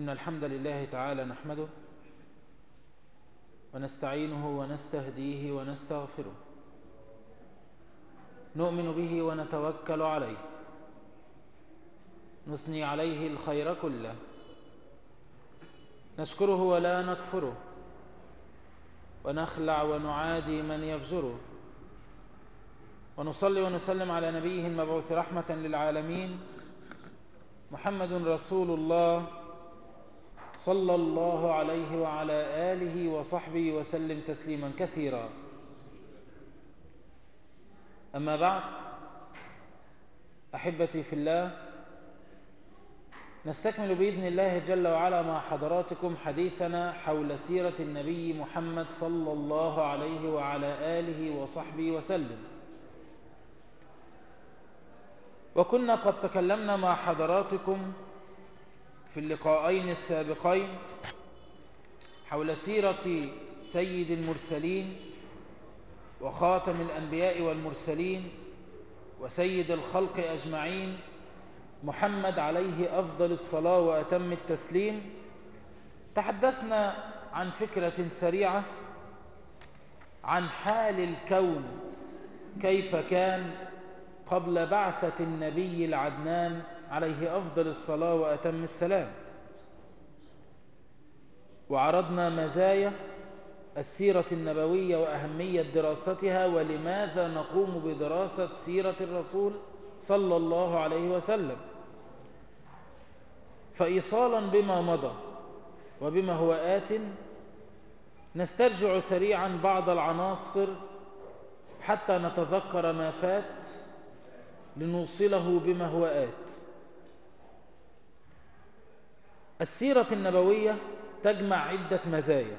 إن الحمد لله تعالى نحمده ونستعينه ونستهديه ونستغفره نؤمن به ونتوكل عليه نثني عليه الخير كله نشكره ولا نكفره ونخلع ونعادي من يفجره ونصلي ونسلم على نبيه المبعوث رحمة للعالمين محمد رسول الله صلى الله عليه وعلى آله وصحبه وسلم تسليما كثيرا أما بعد أحبتي في الله نستكمل بإذن الله جل وعلا مع حضراتكم حديثنا حول سيرة النبي محمد صلى الله عليه وعلى آله وصحبه وسلم وكنا قد تكلمنا مع حضراتكم في اللقاءين السابقين حول سيرة سيد المرسلين وخاتم الأنبياء والمرسلين وسيد الخلق أجمعين محمد عليه أفضل الصلاة وأتم التسليم تحدثنا عن فكرة سريعة عن حال الكون كيف كان قبل بعثة النبي العدنان عليه أفضل الصلاة وأتم السلام وعرضنا مزايا السيرة النبوية وأهمية دراستها ولماذا نقوم بدراسة سيرة الرسول صلى الله عليه وسلم فإيصالا بما مضى وبما هو آت نسترجع سريعا بعض العناصر حتى نتذكر ما فات لنوصله بما هو آت السيرة النبوية تجمع عدة مزايا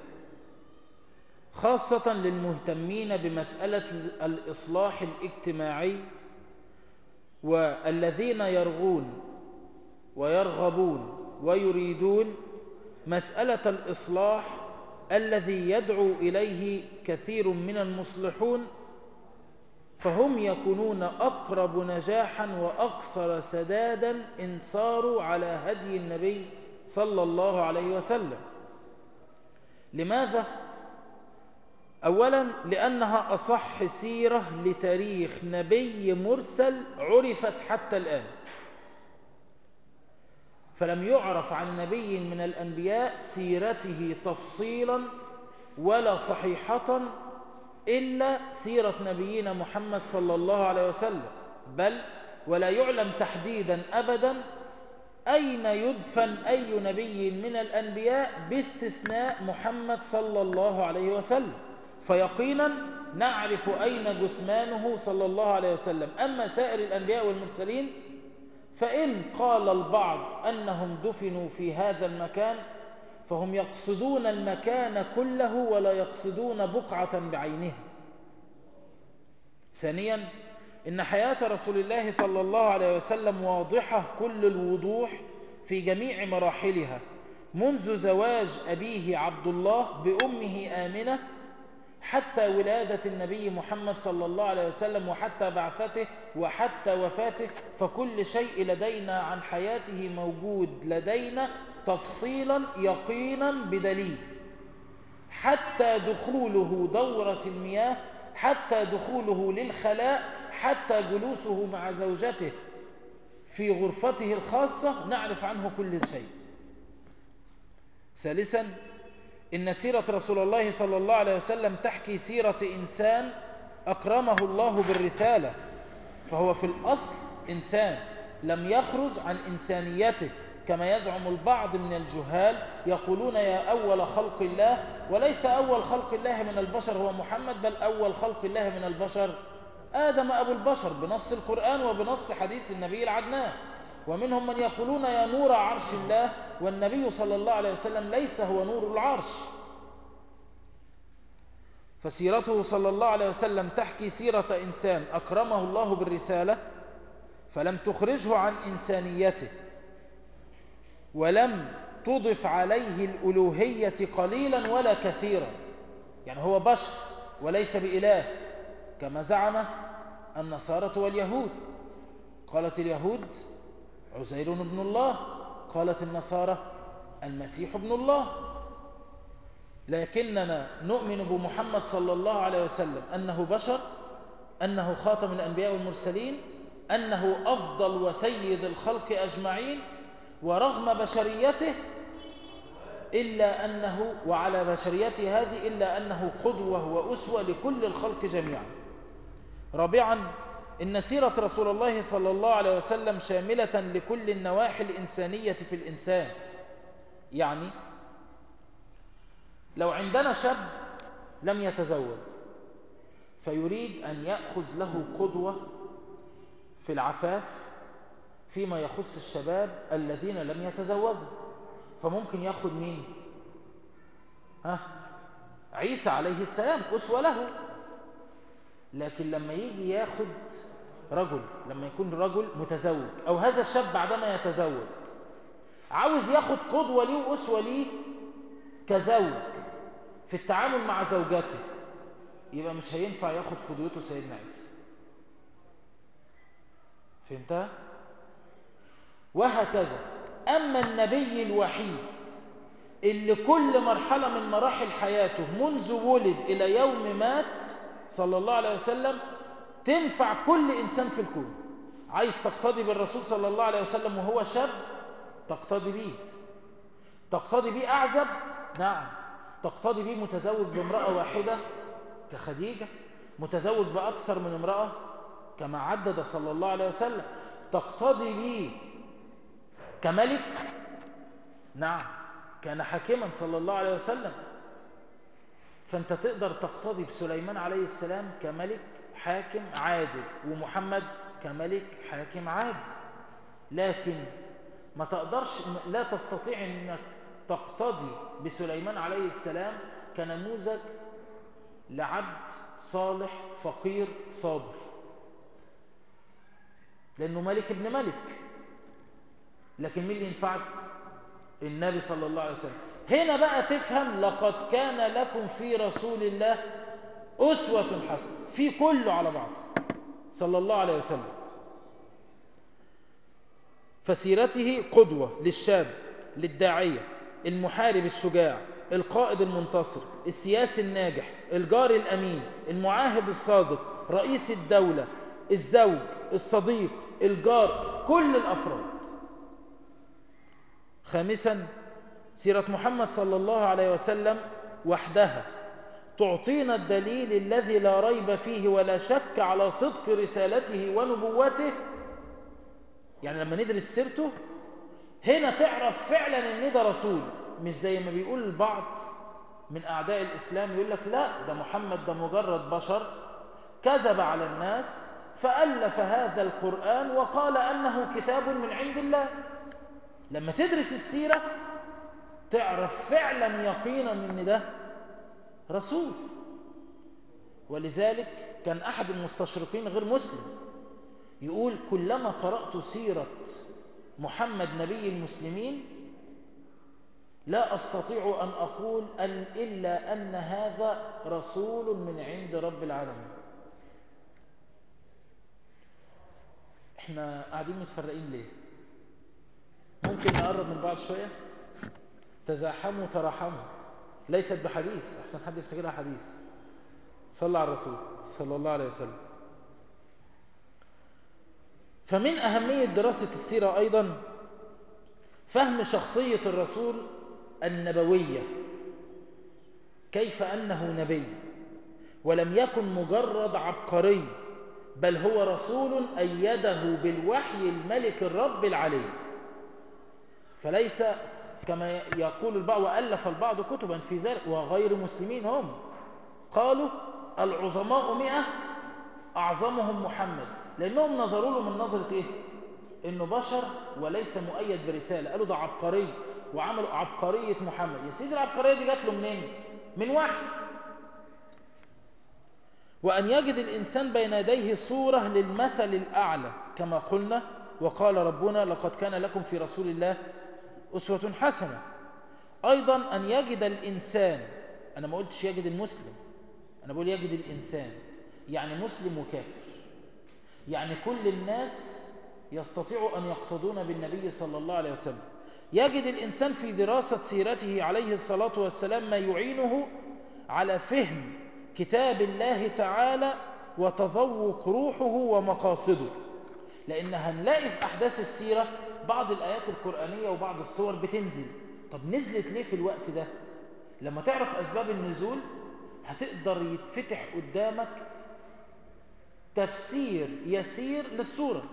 خاصة للمهتمين بمسألة الإصلاح الاجتماعي والذين يرغون ويرغبون ويريدون مسألة الإصلاح الذي يدعو إليه كثير من المصلحون فهم يكونون أقرب نجاحا وأكثر سدادا إن صاروا على هدي النبي صلى الله عليه وسلم لماذا؟ أولا لأنها أصح سيرة لتاريخ نبي مرسل عرفت حتى الآن فلم يعرف عن نبي من الأنبياء سيرته تفصيلا ولا صحيحة إلا سيرة نبينا محمد صلى الله عليه وسلم بل ولا يعلم تحديدا أبدا أين يدفن أي نبي من الأنبياء باستثناء محمد صلى الله عليه وسلم فيقينا نعرف أين جثمانه صلى الله عليه وسلم أما سائر الأنبياء والمرسلين فإن قال البعض أنهم دفنوا في هذا المكان فهم يقصدون المكان كله ولا يقصدون بقعة بعينها ثانيا إن حياة رسول الله صلى الله عليه وسلم واضحة كل الوضوح في جميع مراحلها منذ زواج أبيه عبد الله بأمه آمنة حتى ولادة النبي محمد صلى الله عليه وسلم وحتى بعثته وحتى وفاته فكل شيء لدينا عن حياته موجود لدينا تفصيلا يقينا بدليل حتى دخوله دورة المياه حتى دخوله للخلاء حتى جلوسه مع زوجته في غرفته الخاصة نعرف عنه كل شيء ثالثا إن سيرة رسول الله صلى الله عليه وسلم تحكي سيرة إنسان أكرمه الله بالرسالة فهو في الأصل إنسان لم يخرج عن إنسانيته كما يزعم البعض من الجهال يقولون يا أول خلق الله وليس أول خلق الله من البشر هو محمد بل أول خلق الله من البشر آدم أبو البشر بنص القرآن وبنص حديث النبي العدنان ومنهم من يقولون يا نور عرش الله والنبي صلى الله عليه وسلم ليس هو نور العرش فسيرته صلى الله عليه وسلم تحكي سيرة إنسان أكرمه الله بالرسالة فلم تخرجه عن إنسانيته ولم تضف عليه الألوهية قليلا ولا كثيرا يعني هو بشر وليس بإله كما زعم النصارى واليهود قالت اليهود عزير بن الله قالت النصارى المسيح ابن الله لكننا نؤمن بمحمد صلى الله عليه وسلم أنه بشر أنه خاتم الأنبياء والمرسلين أنه أفضل وسيد الخلق أجمعين ورغم بشريته إلا أنه وعلى بشريته هذه إلا أنه قدوة وأسوة لكل الخلق جميعا رابعا إن سيرة رسول الله صلى الله عليه وسلم شاملة لكل النواحي الإنسانية في الإنسان يعني لو عندنا شاب لم يتزوج فيريد أن يأخذ له قدوة في العفاف فيما يخص الشباب الذين لم يتزوجوا فممكن ياخد مين ها عيسى عليه السلام أسوة له لكن لما يجي ياخد رجل لما يكون رجل متزوج أو هذا الشاب بعدما يتزوج عاوز ياخد قدوة ليه وأسوة ليه كزوج في التعامل مع زوجته يبقى مش هينفع ياخد قدوته سيدنا عيسى فهمتها وهكذا أما النبي الوحيد اللي كل مرحلة من مراحل حياته منذ ولد إلى يوم مات صلى الله عليه وسلم تنفع كل إنسان في الكون عايز تقتدي بالرسول صلى الله عليه وسلم وهو شاب تقتدي به تقتدي به أعزب نعم تقتدي به متزوج بامرأة واحدة كخديجة متزوج بأكثر من امرأة كما عدد صلى الله عليه وسلم تقتضي به كملك نعم كان حاكما صلى الله عليه وسلم فانت تقدر تقتضي بسليمان عليه السلام كملك حاكم عادل ومحمد كملك حاكم عادل لكن ما تقدرش لا تستطيع انك تقتضي بسليمان عليه السلام كنموذج لعبد صالح فقير صابر لأنه ملك ابن ملك لكن مين اللي ينفعك النبي صلى الله عليه وسلم هنا بقى تفهم لقد كان لكم في رسول الله أسوة حسنة في كله على بعض صلى الله عليه وسلم فسيرته قدوة للشاب للداعية المحارب الشجاع القائد المنتصر السياسي الناجح الجار الأمين المعاهد الصادق رئيس الدولة الزوج الصديق الجار كل الأفراد خامسا سيرة محمد صلى الله عليه وسلم وحدها تعطينا الدليل الذي لا ريب فيه ولا شك على صدق رسالته ونبوته يعني لما ندرس سيرته هنا تعرف فعلا ان ده رسول مش زي ما بيقول البعض من اعداء الاسلام يقول لك لا ده محمد ده مجرد بشر كذب على الناس فألف هذا القرآن وقال أنه كتاب من عند الله لما تدرس السيرة تعرف فعلا يقينا ان ده رسول ولذلك كان أحد المستشرقين غير مسلم يقول كلما قرأت سيرة محمد نبي المسلمين لا أستطيع أن أقول أن إلا أن هذا رسول من عند رب العالمين احنا قاعدين متفرقين ليه ممكن نقرب من بعض شوية تزاحموا تراحموا ليست بحديث احسن حد يفتكرها حديث صلى على الرسول صلى الله عليه وسلم فمن أهمية دراسة السيرة أيضا فهم شخصية الرسول النبوية كيف أنه نبي ولم يكن مجرد عبقري بل هو رسول أيده بالوحي الملك الرب العلي فليس كما يقول البعض وألف البعض كتبا في ذلك وغير مسلمين هم قالوا العظماء مئة أعظمهم محمد لأنهم نظروا له من نظرة إيه إنه بشر وليس مؤيد برسالة قالوا ده عبقري وعملوا عبقرية محمد يا سيدي العبقرية دي جات له منين من وحي وأن يجد الإنسان بين يديه صورة للمثل الأعلى كما قلنا وقال ربنا لقد كان لكم في رسول الله أسوة حسنة أيضا أن يجد الإنسان أنا ما قلتش يجد المسلم أنا بقول يجد الإنسان يعني مسلم وكافر يعني كل الناس يستطيعوا أن يقتدون بالنبي صلى الله عليه وسلم يجد الإنسان في دراسة سيرته عليه الصلاة والسلام ما يعينه على فهم كتاب الله تعالى وتذوق روحه ومقاصده لأن هنلاقي في أحداث السيرة بعض الآيات القرآنية وبعض الصور بتنزل طب نزلت ليه في الوقت ده لما تعرف أسباب النزول هتقدر يتفتح قدامك تفسير يسير للسورة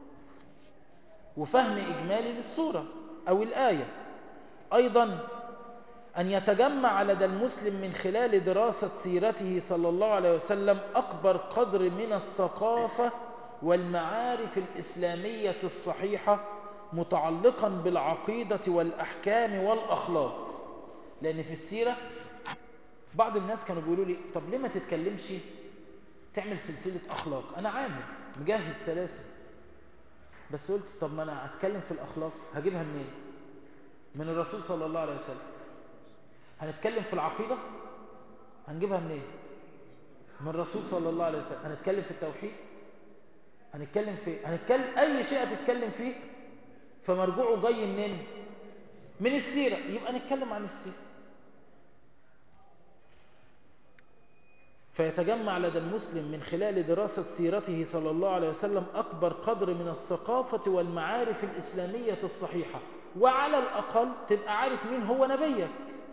وفهم إجمالي للسورة أو الآية أيضا أن يتجمع لدى المسلم من خلال دراسة سيرته صلى الله عليه وسلم أكبر قدر من الثقافة والمعارف الإسلامية الصحيحة متعلقا بالعقيدة والأحكام والأخلاق لأن في السيرة بعض الناس كانوا بيقولوا لي طب ليه ما تتكلمش تعمل سلسلة أخلاق أنا عامل مجهز سلاسل بس قلت طب ما أنا أتكلم في الأخلاق هجيبها منين من الرسول صلى الله عليه وسلم هنتكلم في العقيدة هنجيبها منين من الرسول صلى الله عليه وسلم هنتكلم في التوحيد هنتكلم في هنتكلم أي شيء هتتكلم فيه فمرجوعه جاي منين من السيرة يبقى نتكلم عن السيرة فيتجمع لدى المسلم من خلال دراسة سيرته صلى الله عليه وسلم أكبر قدر من الثقافة والمعارف الإسلامية الصحيحة وعلى الأقل تبقى عارف مين هو نبيك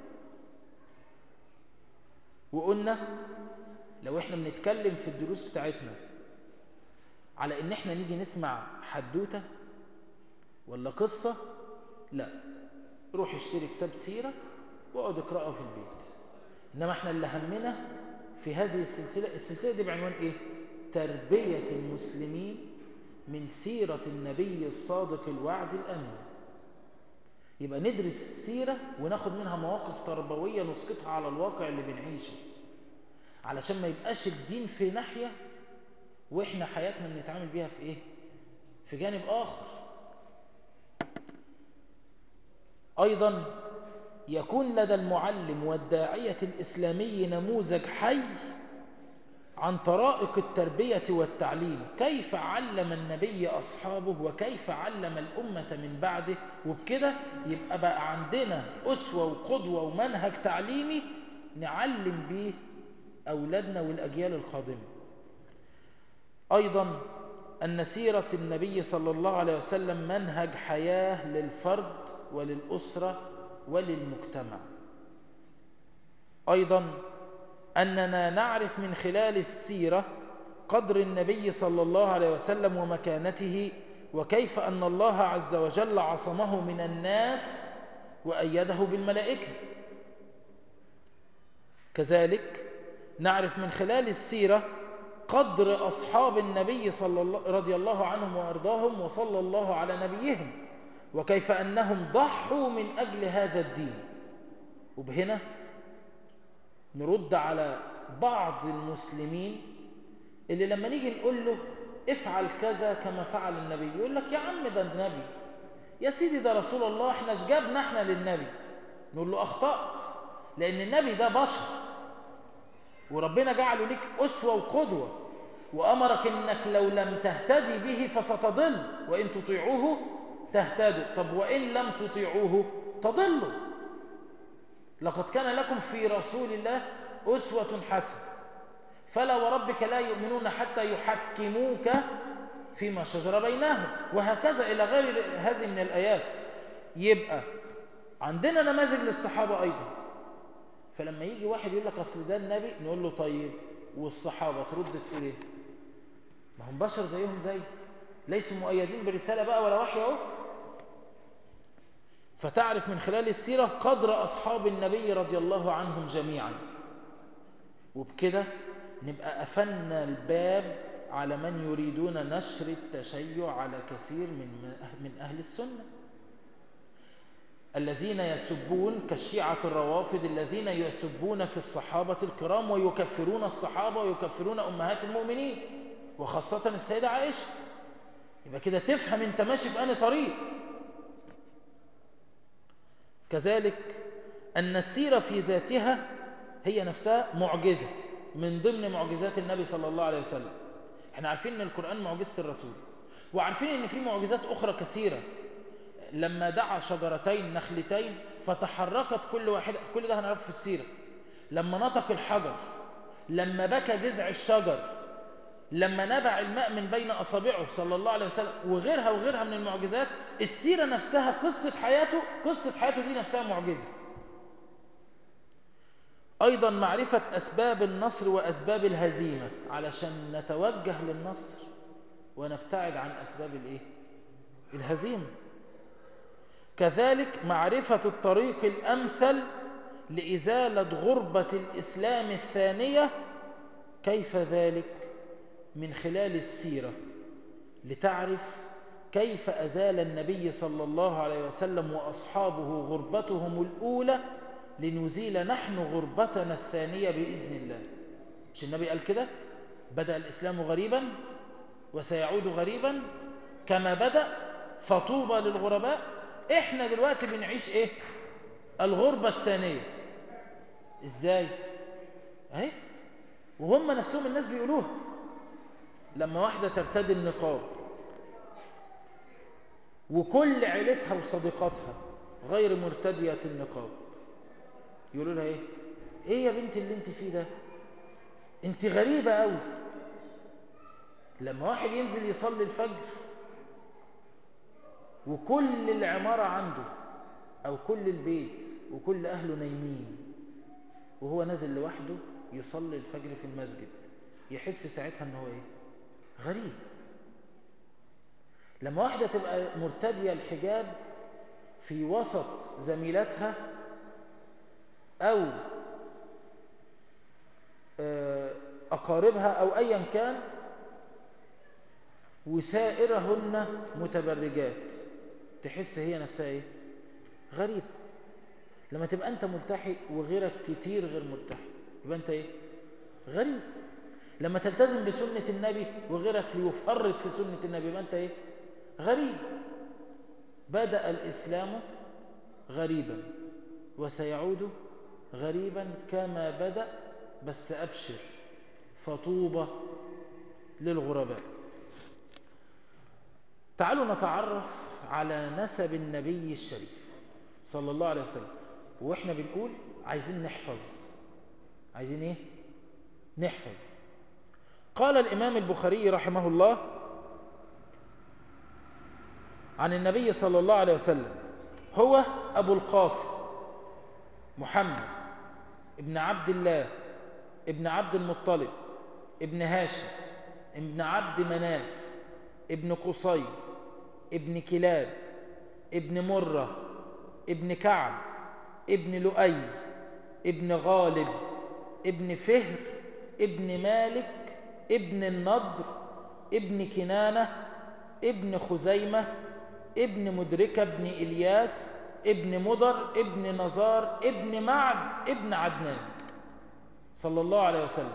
وقلنا لو احنا بنتكلم في الدروس بتاعتنا على ان احنا نيجي نسمع حدوتة ولا قصة لا روح اشتري كتاب سيرة واقعد اقرأه في البيت انما احنا اللي همنا في هذه السلسلة السلسلة دي بعنوان ايه تربية المسلمين من سيرة النبي الصادق الوعد الأمين يبقى ندرس السيرة وناخد منها مواقف تربوية نسقطها على الواقع اللي بنعيشه علشان ما يبقاش الدين في ناحية واحنا حياتنا بنتعامل بيها في ايه في جانب آخر أيضا يكون لدى المعلم والداعية الإسلامي نموذج حي عن طرائق التربية والتعليم كيف علم النبي أصحابه وكيف علم الأمة من بعده وبكده يبقى بقى عندنا أسوة وقدوة ومنهج تعليمي نعلم به أولادنا والأجيال القادمة أيضا أن سيرة النبي صلى الله عليه وسلم منهج حياة للفرد وللأسرة وللمجتمع أيضا أننا نعرف من خلال السيرة قدر النبي صلى الله عليه وسلم ومكانته وكيف أن الله عز وجل عصمه من الناس وأيده بالملائكة كذلك نعرف من خلال السيرة قدر أصحاب النبي صلى الله رضي الله عنهم وأرضاهم وصلى الله على نبيهم وكيف أنهم ضحوا من أجل هذا الدين وبهنا نرد على بعض المسلمين اللي لما نيجي نقول له افعل كذا كما فعل النبي يقول لك يا عم ده النبي يا سيدي ده رسول الله احنا جابنا احنا للنبي نقول له اخطأت لان النبي ده بشر وربنا جعله ليك أسوة وقدوة وأمرك إنك لو لم تهتدي به فستضل وإن تطيعوه تهتدوا طب وإن لم تطيعوه تضلوا لقد كان لكم في رسول الله أسوة حسنة فلا وربك لا يؤمنون حتى يحكموك فيما شجر بينهم وهكذا إلى غير هذه من الآيات يبقى عندنا نماذج للصحابة أيضا فلما يجي واحد يقول لك أصل ده النبي نقول له طيب والصحابة ترد تقول إيه ما هم بشر زيهم زي ليسوا مؤيدين برسالة بقى ولا وحي اهو فتعرف من خلال السيرة قدر أصحاب النبي رضي الله عنهم جميعا وبكده نبقى أفنى الباب على من يريدون نشر التشيع على كثير من من أهل السنة الذين يسبون كالشيعة الروافد الذين يسبون في الصحابة الكرام ويكفرون الصحابة ويكفرون أمهات المؤمنين وخاصة السيدة عائشة يبقى كده تفهم انت ماشي في أنهي طريق كذلك أن السيرة في ذاتها هي نفسها معجزة من ضمن معجزات النبي صلى الله عليه وسلم احنا عارفين ان القرآن معجزة الرسول وعارفين ان في معجزات أخرى كثيرة لما دعا شجرتين نخلتين فتحركت كل واحدة كل ده هنعرفه في السيرة لما نطق الحجر لما بكى جذع الشجر لما نبع الماء من بين أصابعه صلى الله عليه وسلم وغيرها وغيرها من المعجزات السيرة نفسها قصة حياته قصة حياته دي نفسها معجزة أيضا معرفة أسباب النصر وأسباب الهزيمة علشان نتوجه للنصر ونبتعد عن أسباب الإيه؟ الهزيمة كذلك معرفة الطريق الأمثل لإزالة غربة الإسلام الثانية كيف ذلك من خلال السيرة لتعرف كيف أزال النبي صلى الله عليه وسلم وأصحابه غربتهم الأولى لنزيل نحن غربتنا الثانية بإذن الله مش النبي قال كده بدأ الإسلام غريبا وسيعود غريبا كما بدأ فطوبى للغرباء احنا دلوقتي بنعيش ايه الغربة الثانية ازاي اهي وهم نفسهم الناس بيقولوها لما واحدة ترتدي النقاب وكل عيلتها وصديقاتها غير مرتدية النقاب يقولوا لها ايه ايه يا بنت اللي انت فيه ده انت غريبة قوي لما واحد ينزل يصلي الفجر وكل العمارة عنده او كل البيت وكل اهله نايمين وهو نازل لوحده يصلي الفجر في المسجد يحس ساعتها ان هو ايه غريب لما واحدة تبقى مرتدية الحجاب في وسط زميلاتها أو أقاربها أو أيا كان وسائرهن متبرجات تحس هي نفسها إيه؟ غريب لما تبقى أنت ملتحي وغيرك كتير غير ملتحي يبقى أنت إيه؟ غريب لما تلتزم بسنة النبي وغيرك ليفرط في سنة النبي يبقى أنت إيه؟ غريب بدأ الإسلام غريبا وسيعود غريبا كما بدأ بس أبشر فطوبة للغرباء تعالوا نتعرف على نسب النبي الشريف صلى الله عليه وسلم وإحنا بنقول عايزين نحفظ عايزين إيه؟ نحفظ قال الإمام البخاري رحمه الله عن النبي صلى الله عليه وسلم هو أبو القاسم محمد ابن عبد الله ابن عبد المطلب ابن هاشم ابن عبد مناف ابن قصي ابن كلاب ابن مرة ابن كعب ابن لؤي ابن غالب ابن فهر ابن مالك ابن النضر ابن كنانة ابن خزيمة ابن مدركة ابن إلياس ابن مضر ابن نزار ابن معد ابن عدنان صلى الله عليه وسلم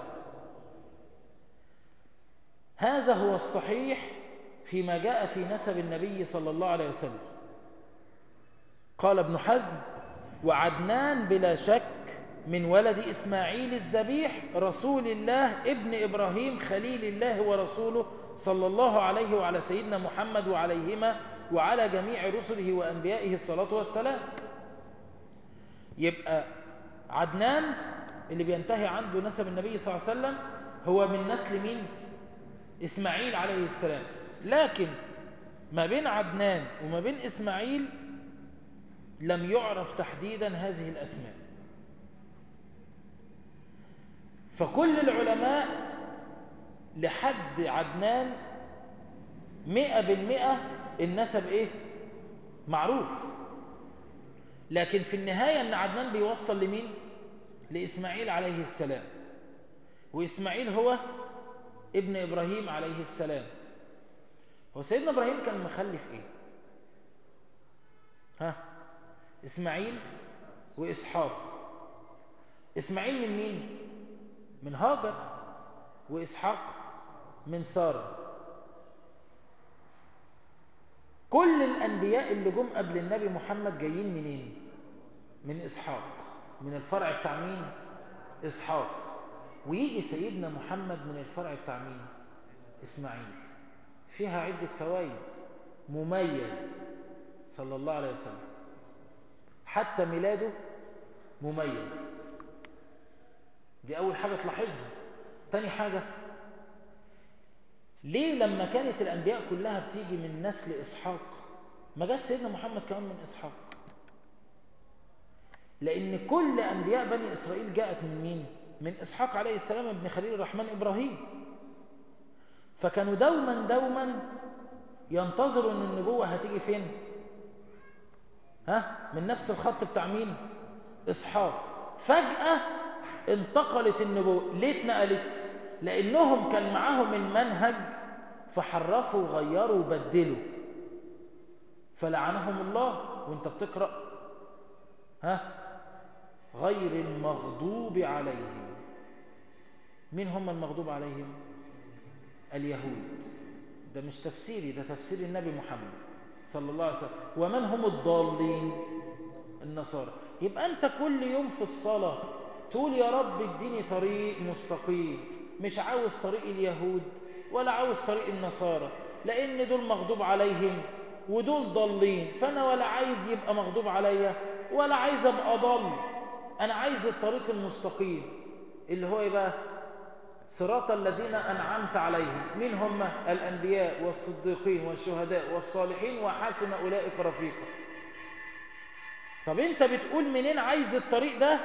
هذا هو الصحيح فيما جاء في نسب النبي صلى الله عليه وسلم قال ابن حزم وعدنان بلا شك من ولد إسماعيل الذبيح رسول الله ابن إبراهيم خليل الله ورسوله صلى الله عليه وعلى سيدنا محمد وعليهما وعلى جميع رسله وأنبيائه الصلاة والسلام يبقى عدنان اللي بينتهي عنده نسب النبي صلى الله عليه وسلم هو من نسل مين؟ إسماعيل عليه السلام لكن ما بين عدنان وما بين إسماعيل لم يعرف تحديدا هذه الأسماء فكل العلماء لحد عدنان مئة بالمئة النسب ايه معروف لكن في النهاية ان عدنان بيوصل لمين لإسماعيل عليه السلام وإسماعيل هو ابن إبراهيم عليه السلام هو سيدنا إبراهيم كان مخلف ايه ها إسماعيل وإسحاق إسماعيل من مين من هاجر وإسحاق من سارة كل الأنبياء اللي جم قبل النبي محمد جايين منين من إسحاق من الفرع بتاع مين إسحاق ويجي سيدنا محمد من الفرع بتاع مين إسماعيل فيها عدة فوائد مميز صلى الله عليه وسلم حتى ميلاده مميز دي أول حاجة تلاحظها تاني حاجة ليه لما كانت الأنبياء كلها بتيجي من نسل إسحاق ما جاش سيدنا محمد كمان من إسحاق لأن كل أنبياء بني إسرائيل جاءت من مين؟ من إسحاق عليه السلام ابن خليل الرحمن إبراهيم فكانوا دوما دوما ينتظروا أن النبوة هتيجي فين؟ ها؟ من نفس الخط بتاع مين؟ إسحاق فجأة انتقلت النبوة ليه اتنقلت؟ لأنهم كان معاهم المنهج فحرفوا وغيروا وبدلوا فلعنهم الله وانت بتقرأ ها غير المغضوب عليهم مين هم المغضوب عليهم اليهود ده مش تفسيري ده تفسير النبي محمد صلى الله عليه وسلم ومن هم الضالين النصارى يبقى انت كل يوم في الصلاة تقول يا رب اديني طريق مستقيم مش عاوز طريق اليهود ولا عاوز طريق النصارى لان دول مغضوب عليهم ودول ضالين فانا ولا عايز يبقى مغضوب عليا ولا عايز ابقى ضال انا عايز الطريق المستقيم اللي هو ايه بقى صراط الذين انعمت عليهم مين هم الانبياء والصديقين والشهداء والصالحين وحسن اولئك رفيقا طب انت بتقول منين عايز الطريق ده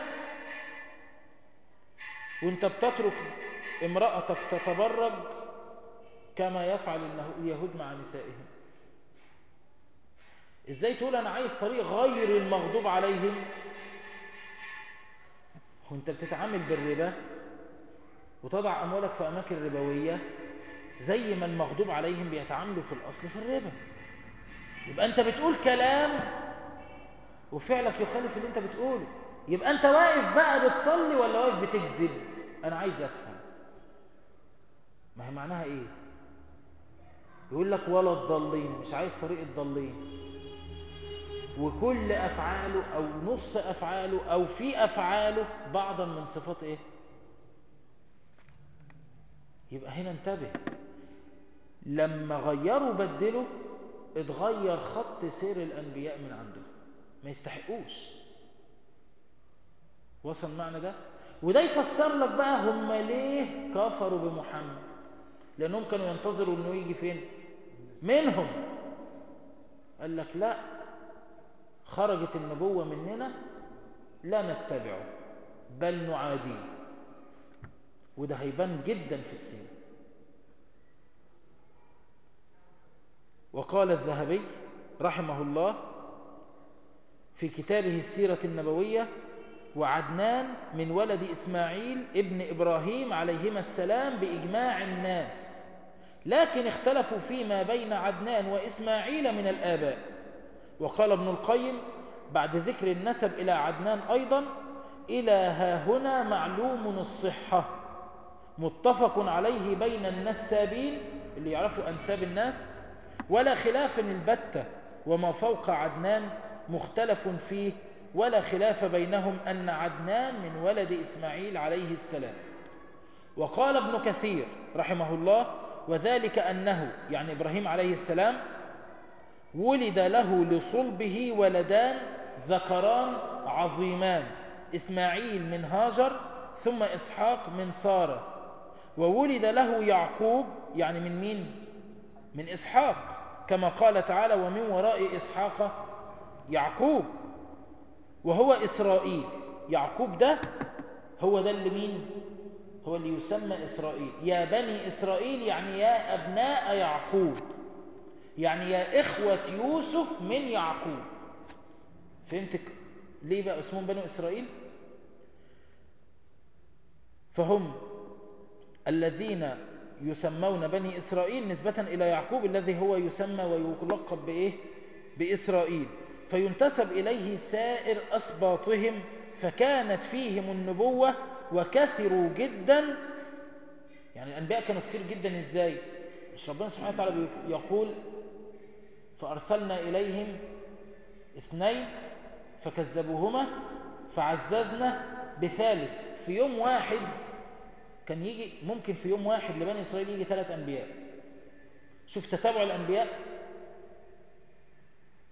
وانت بتترك امرأتك تتبرج كما يفعل اليهود مع نسائهم ازاي تقول انا عايز طريق غير المغضوب عليهم وانت بتتعامل بالربا وتضع اموالك في اماكن ربويه زي ما المغضوب عليهم بيتعاملوا في الاصل في الربا يبقى انت بتقول كلام وفعلك يخالف اللي انت بتقوله يبقى انت واقف بقى بتصلي ولا واقف بتكذب انا عايز افهم ما هي معناها ايه يقول لك ولا الضالين مش عايز طريق الضالين وكل افعاله او نص افعاله او في افعاله بعضا من صفات ايه يبقى هنا انتبه لما غيروا بدلوا اتغير خط سير الانبياء من عندهم ما يستحقوش وصل معنى ده وده يفسر لك بقى هم ليه كفروا بمحمد لانهم كانوا ينتظروا انه يجي فين منهم قال لك لا خرجت النبوة مننا لا نتبعه بل نعاديه وده هيبان جدا في السيرة وقال الذهبي رحمه الله في كتابه السيرة النبوية وعدنان من ولد إسماعيل ابن إبراهيم عليهما السلام بإجماع الناس لكن اختلفوا فيما بين عدنان وإسماعيل من الآباء وقال ابن القيم بعد ذكر النسب إلى عدنان أيضا إلى ها هنا معلوم الصحة متفق عليه بين النسابين اللي يعرفوا أنساب الناس ولا خلاف البتة وما فوق عدنان مختلف فيه ولا خلاف بينهم أن عدنان من ولد إسماعيل عليه السلام وقال ابن كثير رحمه الله وذلك أنه يعني إبراهيم عليه السلام ولد له لصلبه ولدان ذكران عظيمان إسماعيل من هاجر ثم إسحاق من سارة وولد له يعقوب يعني من مين؟ من إسحاق كما قال تعالى ومن وراء إسحاق يعقوب وهو إسرائيل يعقوب ده هو ده اللي مين؟ هو اللي يسمى إسرائيل يا بني إسرائيل يعني يا أبناء يعقوب يعني يا إخوة يوسف من يعقوب فهمتك ليه بقى اسمهم بنو إسرائيل فهم الذين يسمون بني إسرائيل نسبة إلى يعقوب الذي هو يسمى ويلقب بإيه بإسرائيل فينتسب إليه سائر أسباطهم فكانت فيهم النبوة وكثروا جدا يعني الأنبياء كانوا كتير جدا إزاي مش ربنا سبحانه وتعالى يقول فأرسلنا إليهم اثنين فكذبوهما فعززنا بثالث في يوم واحد كان يجي ممكن في يوم واحد لبني إسرائيل يجي ثلاث أنبياء شوف تتابع الأنبياء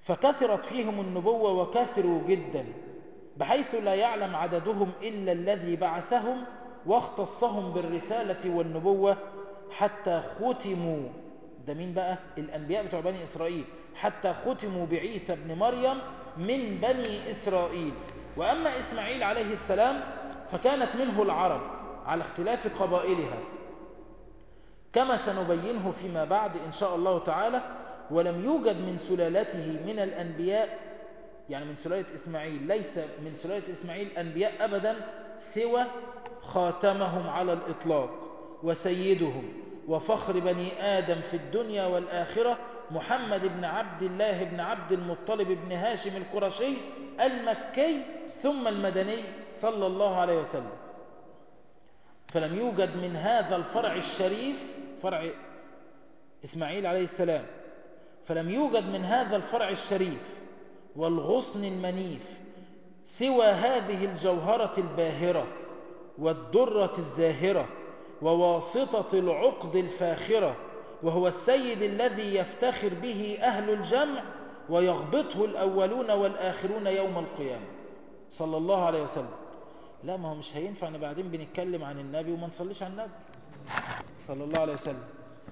فكثرت فيهم النبوة وكثروا جدا بحيث لا يعلم عددهم إلا الذي بعثهم واختصهم بالرسالة والنبوة حتى ختموا ده مين بقى الأنبياء بتوع بني إسرائيل حتى ختموا بعيسى بن مريم من بني إسرائيل وأما إسماعيل عليه السلام فكانت منه العرب على اختلاف قبائلها كما سنبينه فيما بعد إن شاء الله تعالى ولم يوجد من سلالته من الأنبياء يعني من سلالة إسماعيل ليس من سلالة إسماعيل أنبياء أبدا سوى خاتمهم على الإطلاق وسيدهم وفخر بني آدم في الدنيا والآخرة محمد بن عبد الله بن عبد المطلب بن هاشم القرشي المكي ثم المدني صلى الله عليه وسلم فلم يوجد من هذا الفرع الشريف فرع إسماعيل عليه السلام فلم يوجد من هذا الفرع الشريف والغصن المنيف سوى هذه الجوهرة الباهرة والدرة الزاهرة وواسطة العقد الفاخرة وهو السيد الذي يفتخر به أهل الجمع ويغبطه الأولون والآخرون يوم القيامة صلى الله عليه وسلم لا ما هو مش هينفع ان بعدين بنتكلم عن النبي وما نصليش على النبي صلى الله عليه وسلم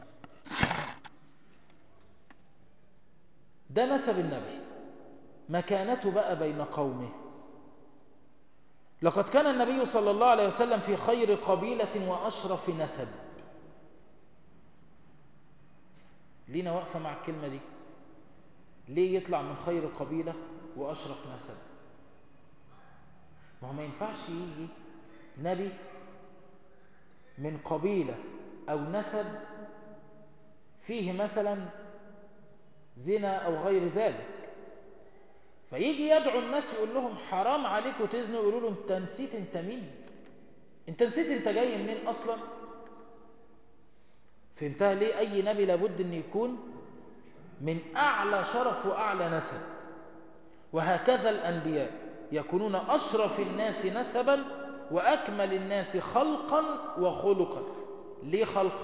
ده نسب النبي مكانته بقى بين قومه لقد كان النبي صلى الله عليه وسلم في خير قبيلة وأشرف نسب لينا واقفة مع الكلمة دي ليه يطلع من خير قبيلة وأشرف نسب ما هو ما ينفعش يجي نبي من قبيلة أو نسب فيه مثلا زنا أو غير ذلك فيجي يدعو الناس يقول لهم حرام عليكم تزنوا يقولوا له انت نسيت انت مين انت نسيت انت جاي منين اصلا فهمتها ليه اي نبي لابد ان يكون من اعلى شرف واعلى نسب وهكذا الانبياء يكونون اشرف الناس نسبا واكمل الناس خلقا وخلقا ليه خلقا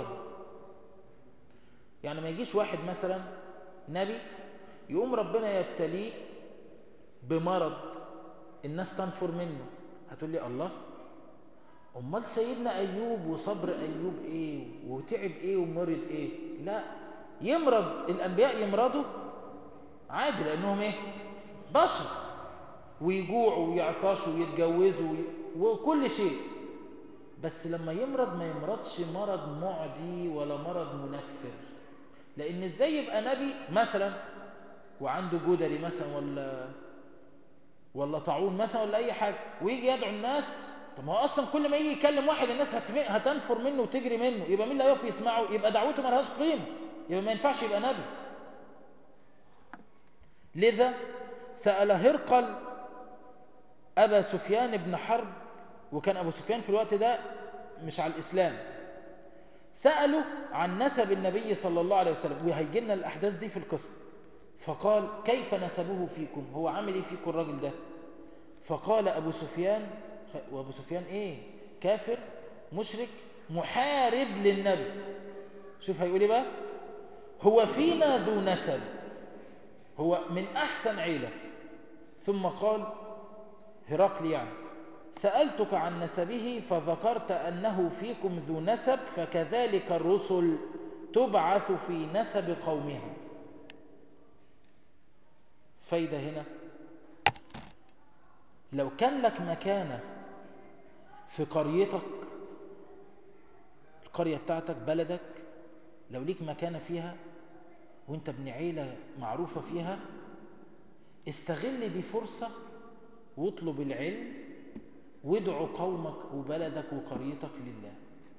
يعني ما يجيش واحد مثلا نبي يقوم ربنا يبتليه بمرض الناس تنفر منه هتقول لي الله امال سيدنا ايوب وصبر ايوب ايه وتعب ايه ومرض ايه لا يمرض الانبياء يمرضوا عادي لانهم ايه بشر ويجوعوا ويعطشوا ويتجوزوا وكل شيء بس لما يمرض ما يمرضش مرض معدي ولا مرض منفر لان ازاي يبقى نبي مثلا وعنده جدري مثلا ولا ولا طاعون مثلا ولا اي حاجه ويجي يدعو الناس طب ما هو اصلا كل ما يجي يكلم واحد الناس هتنفر منه وتجري منه يبقى مين اللي هيقف يسمعه يبقى دعوته ما لهاش قيمه يبقى ما ينفعش يبقى نبي لذا سأل هرقل أبا سفيان بن حرب وكان أبو سفيان في الوقت ده مش على الإسلام سألوا عن نسب النبي صلى الله عليه وسلم وهيجي لنا الأحداث دي في القصة فقال كيف نسبه فيكم هو عامل ايه فيكم الراجل ده فقال أبو سفيان وأبو سفيان ايه كافر مشرك محارب للنبي شوف هيقول ايه بقى هو فينا ذو نسب هو من أحسن عيلة ثم قال هرقل يعني سألتك عن نسبه فذكرت أنه فيكم ذو نسب فكذلك الرسل تبعث في نسب قومها فايدة هنا لو كان لك مكانة في قريتك القرية بتاعتك بلدك لو ليك مكانة فيها وانت ابن عيلة معروفة فيها استغل دي فرصة واطلب العلم وادعو قومك وبلدك وقريتك لله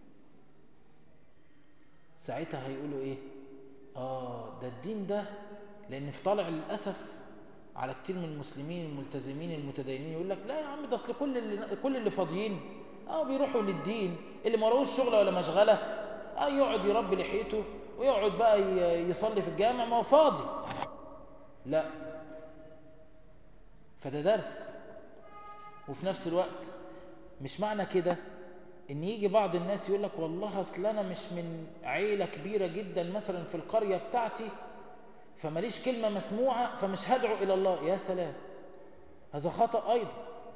ساعتها هيقولوا ايه اه ده الدين ده لان في طالع للأسف على كتير من المسلمين الملتزمين المتدينين يقول لك لا يا عم ده اصل كل اللي كل اللي فاضيين اه بيروحوا للدين اللي ما راهوش شغله ولا مشغله اه يقعد يربي لحيته ويقعد بقى يصلي في الجامع ما هو فاضي لا فده درس وفي نفس الوقت مش معنى كده ان يجي بعض الناس يقول لك والله اصل انا مش من عيله كبيره جدا مثلا في القريه بتاعتي فماليش كلمة مسموعة فمش هدعو إلى الله يا سلام هذا خطأ أيضا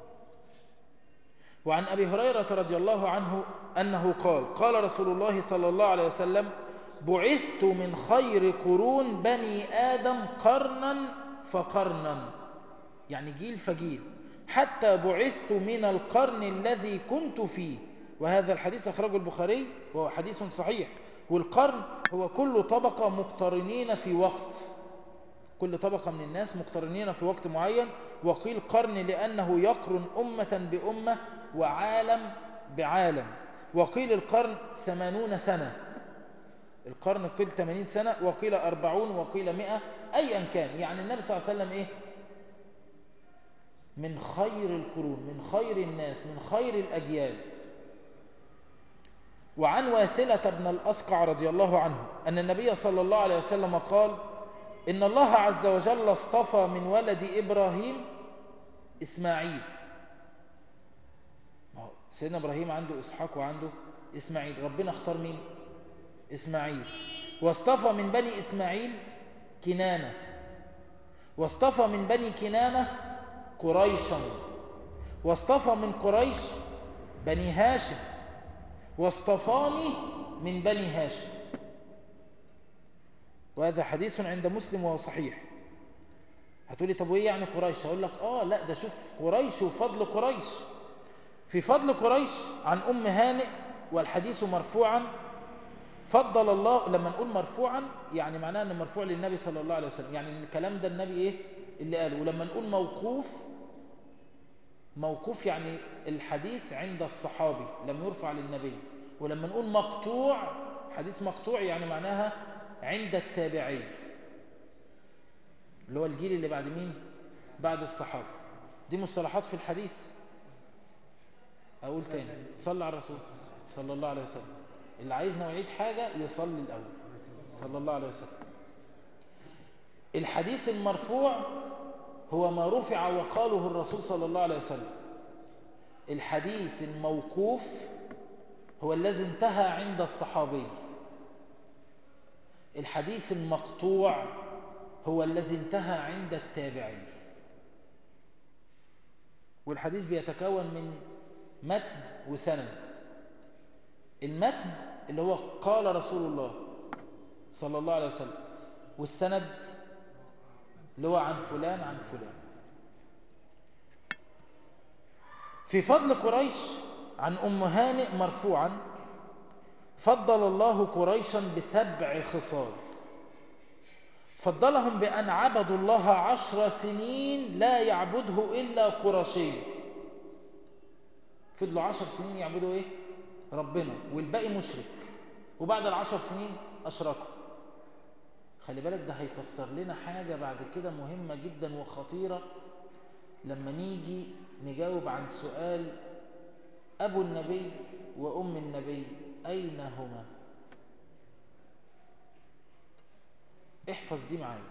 وعن أبي هريرة رضي الله عنه أنه قال قال رسول الله صلى الله عليه وسلم بعثت من خير قرون بني آدم قرنا فقرنا يعني جيل فجيل حتى بعثت من القرن الذي كنت فيه وهذا الحديث أخرجه البخاري وهو حديث صحيح والقرن هو كل طبقة مقترنين في وقت كل طبقة من الناس مقترنين في وقت معين وقيل قرن لأنه يقرن أمة بأمة وعالم بعالم وقيل القرن ثمانون سنة القرن قيل 80 سنة وقيل 40 وقيل 100 أيا كان يعني النبي صلى الله عليه وسلم إيه من خير القرون من خير الناس من خير الأجيال وعن واثلة بن الأسقع رضي الله عنه أن النبي صلى الله عليه وسلم قال إن الله عز وجل اصطفى من ولد إبراهيم إسماعيل سيدنا إبراهيم عنده إسحاق وعنده إسماعيل ربنا اختار مين إسماعيل واصطفى من بني إسماعيل كنانة واصطفى من بني كنانة قريشا واصطفى من قريش بني هاشم واصطفاني من بني هاشم وهذا حديث عند مسلم وهو صحيح هتقولي طب وايه يعني قريش هقول لك اه لا ده شوف قريش وفضل قريش في فضل قريش عن ام هانئ والحديث مرفوعا فضل الله لما نقول مرفوعا يعني معناه انه مرفوع للنبي صلى الله عليه وسلم يعني الكلام ده النبي ايه اللي قاله ولما نقول موقوف موقوف يعني الحديث عند الصحابي لم يرفع للنبي ولما نقول مقطوع حديث مقطوع يعني معناها عند التابعي اللي هو الجيل اللي بعد مين بعد الصحابة دي مصطلحات في الحديث أقول تاني صلى على الرسول صلى الله عليه وسلم اللي عايز نعيد حاجة يصلي الأول صلى الله عليه وسلم الحديث المرفوع هو ما رفع وقاله الرسول صلى الله عليه وسلم الحديث الموقوف هو الذي انتهى عند الصحابي الحديث المقطوع هو الذي انتهى عند التابعي والحديث بيتكون من متن وسند المتن اللي هو قال رسول الله صلى الله عليه وسلم والسند اللي هو عن فلان عن فلان في فضل قريش عن أم هانئ مرفوعا فضل الله قريشا بسبع خصال فضلهم بأن عبدوا الله عشر سنين لا يعبده إلا قرشي فضلوا عشر سنين يعبدوا إيه؟ ربنا والباقي مشرك وبعد العشر سنين أشركوا خلي بالك ده هيفسر لنا حاجة بعد كده مهمة جدا وخطيرة لما نيجي نجاوب عن سؤال أبو النبي وأم النبي أين هما احفظ دي معايا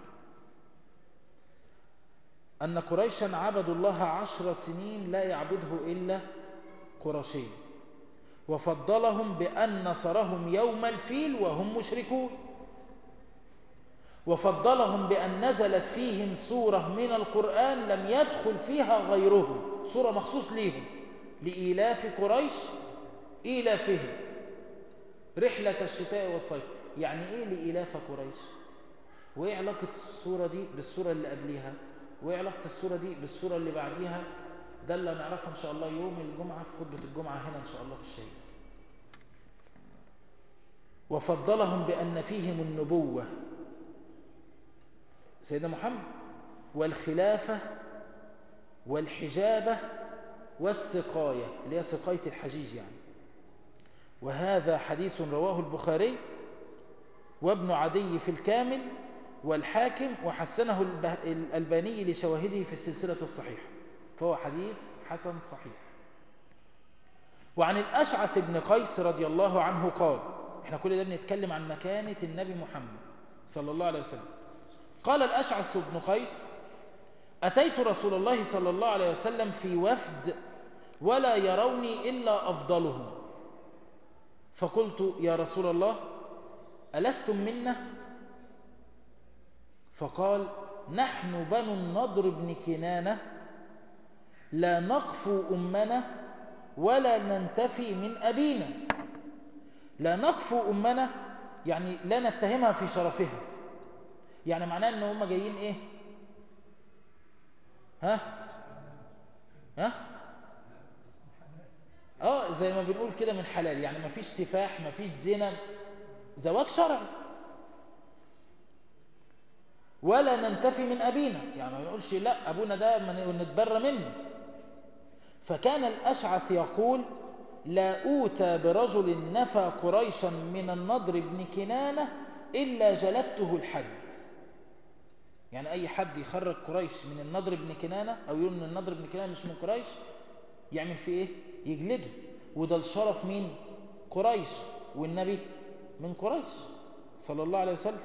أن قريشا عبدوا الله عشر سنين لا يعبده إلا قرشي وفضلهم بأن نصرهم يوم الفيل وهم مشركون وفضلهم بأن نزلت فيهم سورة من القرآن لم يدخل فيها غيرهم سورة مخصوص ليهم لإيلاف قريش إيلافهم رحلة الشتاء والصيف يعني إيه لإيلاف قريش وإيه علاقة السورة دي بالسورة اللي قبلها وإيه علاقة السورة دي بالسورة اللي بعديها ده اللي نعرفه إن شاء الله يوم الجمعة في خطبة الجمعة هنا إن شاء الله في الشيء وفضلهم بأن فيهم النبوة سيدنا محمد والخلافة والحجابة والسقاية اللي هي سقاية الحجيج يعني وهذا حديث رواه البخاري وابن عدي في الكامل والحاكم وحسنه الألباني لشواهده في السلسلة الصحيحة فهو حديث حسن صحيح وعن الأشعث بن قيس رضي الله عنه قال احنا كل ده بنتكلم عن مكانة النبي محمد صلى الله عليه وسلم قال الأشعث بن قيس أتيت رسول الله صلى الله عليه وسلم في وفد ولا يروني إلا أفضلهم فقلت يا رسول الله ألستم منا فقال نحن بنو النضر بن كنانة لا نقفو أمنا ولا ننتفي من أبينا لا نقفو أمنا يعني لا نتهمها في شرفها يعني معناه ان هم جايين ايه ها ها اه زي ما بنقول كده من حلال يعني ما فيش سفاح ما فيش زنا زواج شرعي ولا ننتفي من أبينا يعني ما نقولش لا أبونا ده نتبرى منه فكان الأشعث يقول لا أوتى برجل نفى قريشا من النضر بن كنانة إلا جلدته الحد يعني أي حد يخرج قريش من النضر بن كنانة أو يقول أن النضر بن كنانة مش من قريش يعمل فيه إيه؟ يجلده وده الشرف مين؟ قريش والنبي من قريش صلى الله عليه وسلم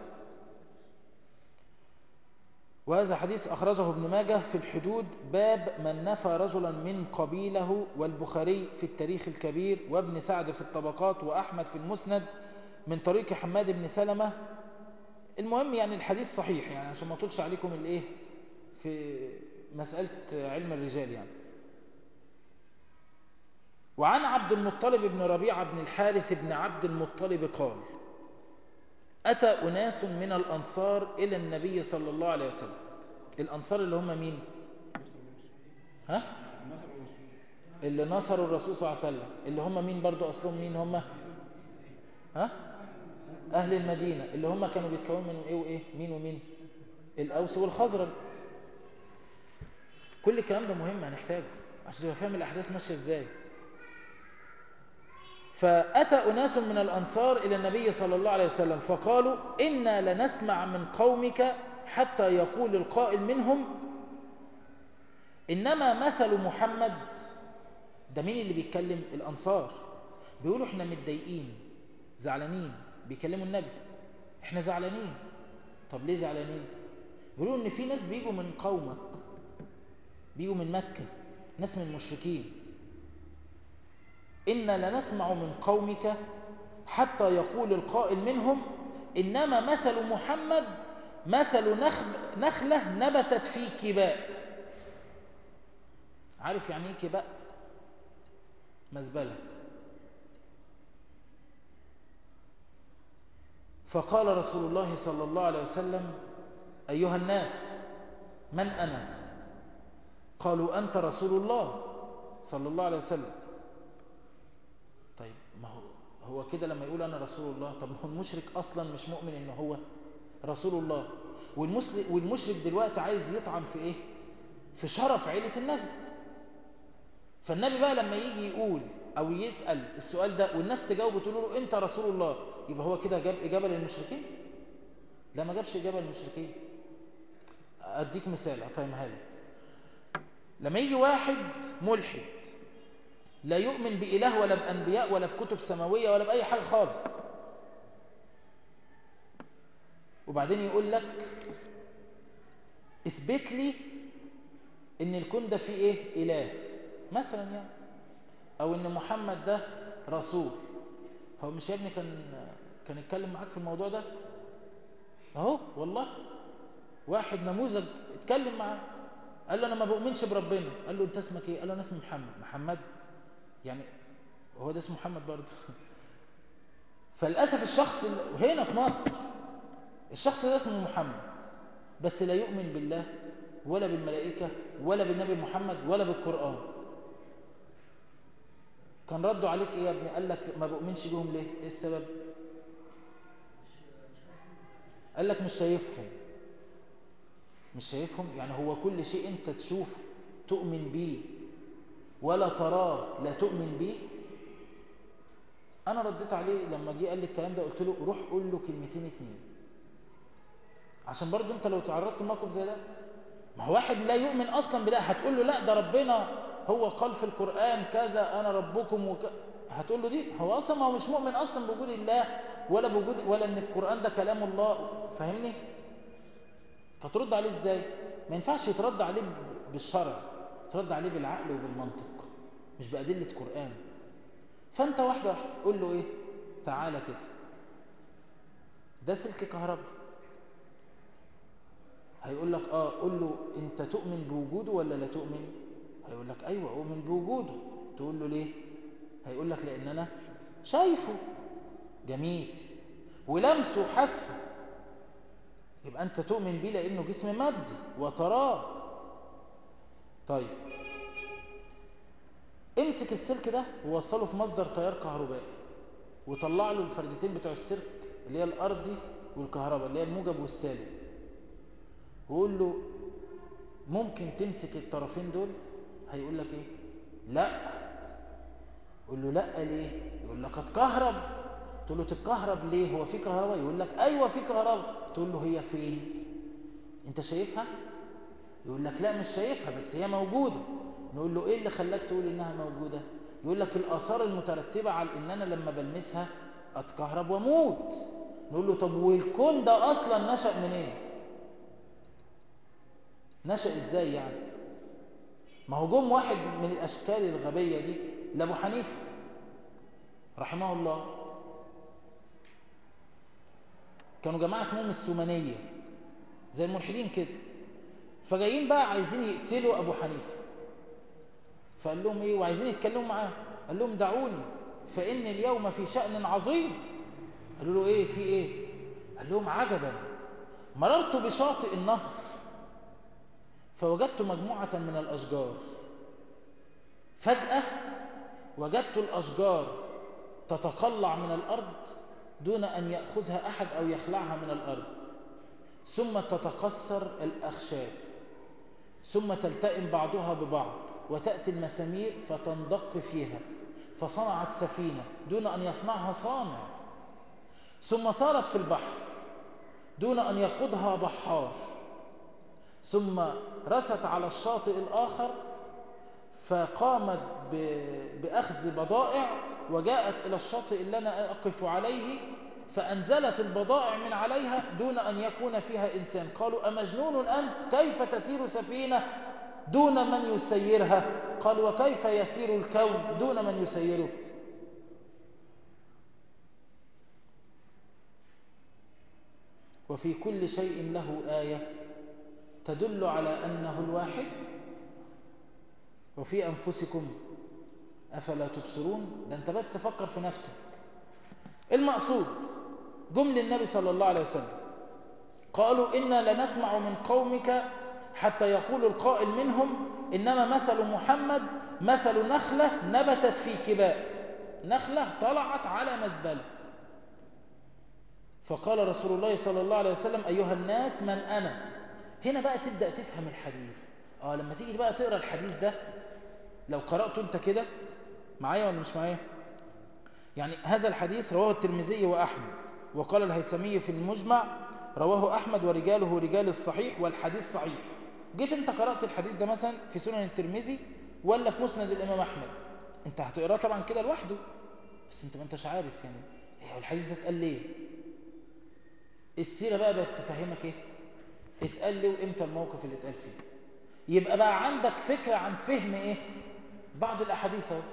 وهذا حديث أخرجه ابن ماجه في الحدود باب من نفى رجلا من قبيله والبخاري في التاريخ الكبير وابن سعد في الطبقات وأحمد في المسند من طريق حماد بن سلمة المهم يعني الحديث صحيح يعني عشان ما اطولش عليكم الايه في مسألة علم الرجال يعني وعن عبد المطلب بن ربيعة بن الحارث بن عبد المطلب قال أتى أناس من الأنصار إلى النبي صلى الله عليه وسلم الأنصار اللي هم مين ها اللي نصروا الرسول صلى الله عليه وسلم اللي هم مين برضو أصلهم مين هم ها أهل المدينة اللي هم كانوا بيتكونوا من إيه وإيه مين ومين الأوس والخزرج كل الكلام ده مهم هنحتاجه عشان تبقى فاهم الأحداث ماشية إزاي فأتى أناس من الأنصار إلى النبي صلى الله عليه وسلم فقالوا إنا لنسمع من قومك حتى يقول القائل منهم إنما مثل محمد ده مين اللي بيتكلم الأنصار بيقولوا إحنا متضايقين زعلانين بيكلموا النبي إحنا زعلانين طب ليه زعلانين بيقولوا إن في ناس بيجوا من قومك بيجوا من مكة ناس من المشركين إنا لنسمع من قومك حتى يقول القائل منهم إنما مثل محمد مثل نخل نخلة نبتت في كباء عارف يعني ايه كباء مزبلة فقال رسول الله صلى الله عليه وسلم أيها الناس من أنا قالوا أنت رسول الله صلى الله عليه وسلم طيب ما هو هو كده لما يقول أنا رسول الله طب ما هو المشرك أصلا مش مؤمن إن هو رسول الله والمسلم والمشرك دلوقتي عايز يطعن في إيه في شرف عيلة النبي فالنبي بقى لما يجي يقول أو يسأل السؤال ده والناس تجاوب تقول له أنت رسول الله يبقى هو كده جاب إجابة للمشركين لا ما جابش إجابة للمشركين أديك مثال أفهمها لك لما يجي واحد ملحد لا يؤمن بإله ولا بأنبياء ولا بكتب سماوية ولا بأي حاجة خالص وبعدين يقول لك اثبت لي ان الكون ده فيه ايه اله مثلا يعني او ان محمد ده رسول هو مش يا ابني كان كان يتكلم معاك في الموضوع ده اهو والله واحد نموذج اتكلم معاه قال له انا ما بؤمنش بربنا قال له انت اسمك ايه قال له انا اسمي محمد محمد يعني هو ده اسمه محمد برضه فللاسف الشخص هنا في مصر الشخص ده اسمه محمد بس لا يؤمن بالله ولا بالملائكة ولا بالنبي محمد ولا بالقرآن كان ردوا عليك ايه يا ابني قال لك ما بؤمنش بيهم ليه ايه السبب قال لك مش شايفهم مش شايفهم يعني هو كل شيء انت تشوفه تؤمن بيه ولا تراه لا تؤمن بيه انا رديت عليه لما جه قال لي الكلام ده قلت له روح قول له كلمتين اتنين عشان برضو انت لو تعرضت لموقف زي ده ما هو واحد لا يؤمن اصلا بده هتقول له لا ده ربنا هو قال في القرآن كذا انا ربكم وك... هتقول له دي هو اصلا ما هو مش مؤمن اصلا بوجود الله ولا بوجود ولا ان القرآن ده كلام الله فاهمني فترد عليه ازاي ما ينفعش يترد عليه بالشرع ترد عليه بالعقل وبالمنطق مش بأدلة قرآن فانت واحدة واحدة قول له ايه تعالى كده ده سلك كهرباء هيقول لك اه قول له انت تؤمن بوجوده ولا لا تؤمن هيقول لك ايوه اؤمن بوجوده تقول له ليه هيقول لك لان انا شايفه جميل ولمسه وحسه يبقى انت تؤمن بيه لانه جسم مادي وتراه طيب امسك السلك ده ووصله في مصدر تيار كهربائي وطلع له الفردتين بتوع السلك اللي هي الارضي والكهرباء اللي هي الموجب والسالب وقول له ممكن تمسك الطرفين دول هيقول لك ايه لا قول له لا ليه يقول لك اتكهرب تقول له تتكهرب ليه هو في كهرباء يقول لك ايوه في كهرباء تقول له هي فين انت شايفها يقول لك لا مش شايفها بس هي موجوده نقول له ايه اللي خلاك تقول انها موجوده يقول لك الاثار المترتبه على ان انا لما بلمسها اتكهرب واموت نقول له طب والكون ده اصلا نشا منين إيه؟ نشا ازاي يعني ما هو جم واحد من الاشكال الغبيه دي لابو حنيفه رحمه الله كانوا جماعه اسمهم السومنيه زي الملحدين كده فجايين بقى عايزين يقتلوا ابو حنيفه فقال لهم ايه وعايزين يتكلموا معاه قال لهم دعوني فان اليوم في شان عظيم قالوا له ايه في ايه قال لهم عجبا مررت بشاطئ النهر فوجدت مجموعه من الاشجار فجاه وجدت الاشجار تتقلع من الارض دون ان ياخذها احد او يخلعها من الارض ثم تتكسر الاخشاب ثم تلتئم بعضها ببعض وتأتي المسامير فتندق فيها فصنعت سفينة دون أن يصنعها صانع ثم صارت في البحر دون أن يقودها بحار ثم رست على الشاطئ الآخر فقامت بأخذ بضائع وجاءت إلى الشاطئ اللي أنا أقف عليه فأنزلت البضائع من عليها دون أن يكون فيها إنسان قالوا أمجنون أنت كيف تسير سفينة دون من يسيرها قال وكيف يسير الكون دون من يسيره وفي كل شيء له آية تدل على أنه الواحد وفي أنفسكم أفلا تبصرون ده أنت بس فكر في نفسك المقصود جمل النبي صلى الله عليه وسلم قالوا إنا لنسمع من قومك حتى يقول القائل منهم إنما مثل محمد مثل نخلة نبتت في كباء نخلة طلعت على مزبلة فقال رسول الله صلى الله عليه وسلم أيها الناس من أنا هنا بقى تبدأ تفهم الحديث آه لما تيجي بقى تقرأ الحديث ده لو قرأته أنت كده معايا ولا مش معايا يعني هذا الحديث رواه الترمذي وأحمد وقال الهيثمي في المجمع رواه أحمد ورجاله رجال الصحيح والحديث صحيح جيت انت قرأت الحديث ده مثلا في سنن الترمذي ولا في مسند الإمام أحمد انت هتقراه طبعا كده لوحده بس انت ما انتش عارف يعني ايه الحديث ده اتقال ليه السيرة بقى بقت تفهمك ايه اتقال ليه وامتى الموقف اللي اتقال فيه يبقى بقى عندك فكرة عن فهم ايه بعض الأحاديث اهو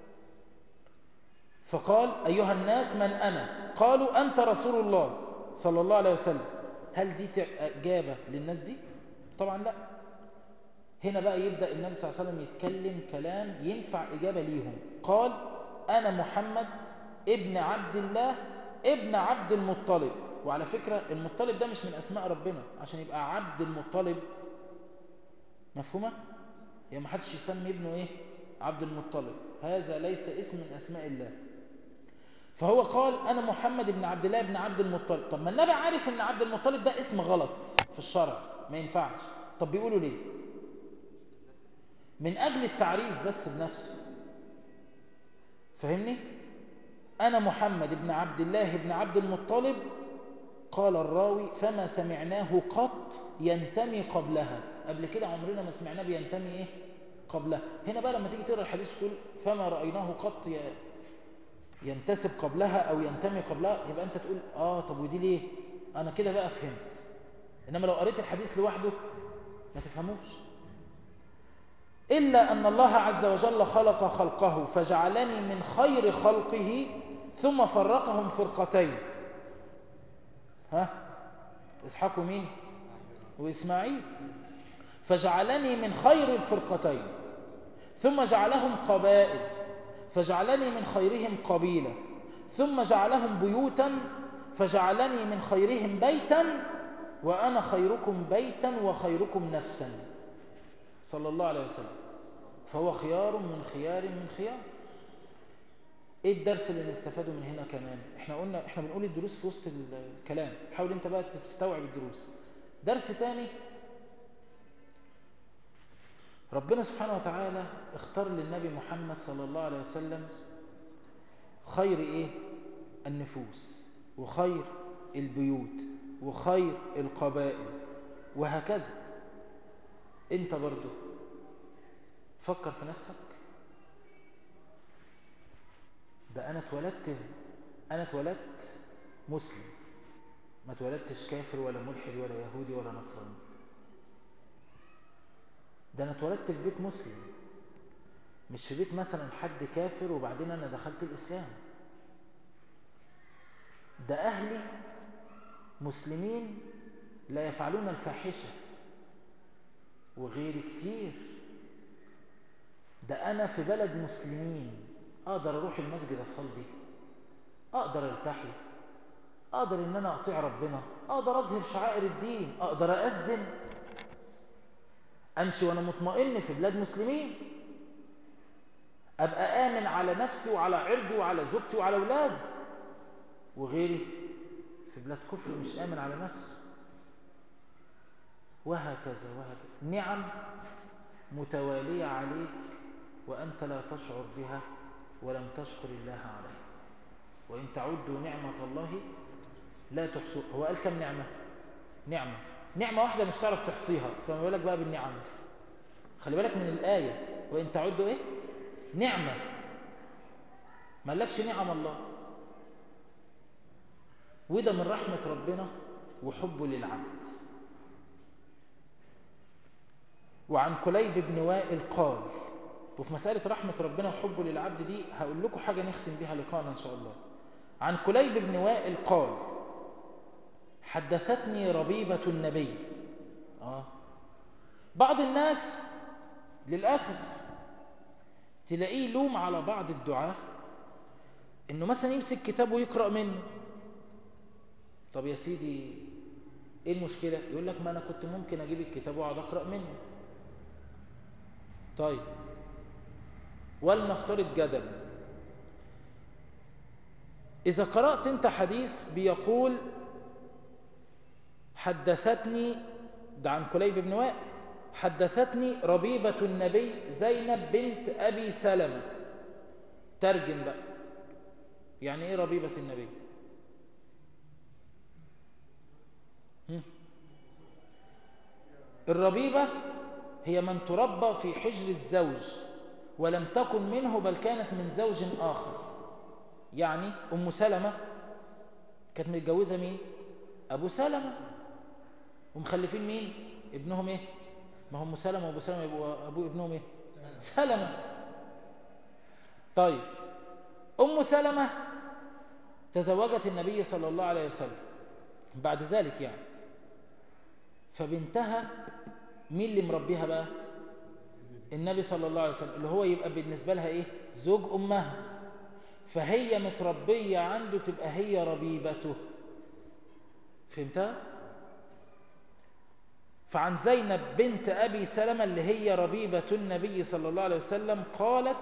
فقال أيها الناس من أنا قالوا أنت رسول الله صلى الله عليه وسلم هل دي إجابة للناس دي طبعا لا هنا بقى يبدأ النبي صلى الله عليه وسلم يتكلم كلام ينفع إجابة ليهم قال أنا محمد ابن عبد الله ابن عبد المطلب وعلى فكرة المطلب ده مش من أسماء ربنا عشان يبقى عبد المطلب مفهومة؟ يعني ما حدش يسمي ابنه إيه؟ عبد المطلب هذا ليس اسم من أسماء الله فهو قال أنا محمد بن عبد الله بن عبد المطلب طب ما النبي عارف أن عبد المطلب ده اسم غلط في الشرع ما ينفعش طب بيقولوا ليه من أجل التعريف بس بنفسه فهمني أنا محمد بن عبد الله بن عبد المطلب قال الراوي فما سمعناه قط ينتمي قبلها قبل كده عمرنا ما سمعناه بينتمي إيه قبلها هنا بقى لما تيجي تقرأ الحديث تقول فما رأيناه قط ينتسب قبلها أو ينتمي قبلها يبقى أنت تقول آه طب ودي ليه أنا كده بقى فهمت إنما لو قريت الحديث لوحده ما تفهموش إلا أن الله عز وجل خلق خلقه فجعلني من خير خلقه ثم فرقهم فرقتين ها اضحكوا مين وإسماعيل فجعلني من خير الفرقتين ثم جعلهم قبائل فجعلني من خيرهم قبيلة ثم جعلهم بيوتا فجعلني من خيرهم بيتا وأنا خيركم بيتا وخيركم نفسا صلى الله عليه وسلم فهو خيار من خيار من خيار ايه الدرس اللي نستفاده من هنا كمان احنا قلنا احنا بنقول الدروس في وسط الكلام حاول انت بقى تستوعب الدروس درس تاني ربنا سبحانه وتعالى اختار للنبي محمد صلى الله عليه وسلم خير ايه النفوس وخير البيوت وخير القبائل وهكذا انت برضو فكر في نفسك ده انا اتولدت انا اتولدت مسلم ما اتولدتش كافر ولا ملحد ولا يهودي ولا نصراني ده انا اتولدت في بيت مسلم مش في بيت مثلا حد كافر وبعدين انا دخلت الاسلام ده اهلي مسلمين لا يفعلون الفاحشه وغيري كتير ده انا في بلد مسلمين اقدر اروح المسجد اصلي اقدر التحي اقدر ان انا اطيع ربنا اقدر اظهر شعائر الدين اقدر اذن امشي وانا مطمئن في بلاد مسلمين ابقى امن على نفسي وعلى عرضي وعلى زوجتي وعلى اولادي وغيري في بلاد كفر مش امن على نفسه وهكذا وهكذا نعم متواليه عليك وانت لا تشعر بها ولم تشكر الله عليه وان تعدوا نعمه الله لا تحصوها هو قال كم نعمه نعمه نعمة واحدة مش تعرف تحصيها فما بالك بقى بالنعم خلي بالك من الآية وإن تعدوا إيه نعمة ما قالكش نعم الله وده من رحمة ربنا وحبه للعبد وعن كليب بن وائل قال وفي مسألة رحمة ربنا وحبه للعبد دي هقول لكم حاجة نختم بها لقاءنا إن شاء الله عن كليب بن وائل قال حدثتني ربيبة النبي آه. بعض الناس للأسف تلاقيه لوم على بعض الدعاة انه مثلا يمسك كتاب ويقرأ منه طب يا سيدي ايه المشكلة يقول لك ما انا كنت ممكن اجيب الكتاب واقعد اقرأ منه طيب ولنفترض جدل اذا قرأت انت حديث بيقول حدثتني ده عن كليب بن وائل حدثتني ربيبة النبي زينب بنت أبي سلمة ترجم بقى يعني ايه ربيبة النبي هم؟ الربيبة هي من تربى في حجر الزوج ولم تكن منه بل كانت من زوج آخر يعني أم سلمة كانت متجوزة مين أبو سلمة ومخلفين مين ابنهم ايه ما هم سلمة وابو سلمة يبقوا ابو ابنهم ايه سلمة طيب ام سلمة تزوجت النبي صلى الله عليه وسلم بعد ذلك يعني فبنتها مين اللي مربيها بقى النبي صلى الله عليه وسلم اللي هو يبقى بالنسبة لها ايه زوج امها فهي متربية عنده تبقى هي ربيبته فهمتها فعن زينب بنت أبي سلمة اللي هي ربيبة النبي صلى الله عليه وسلم قالت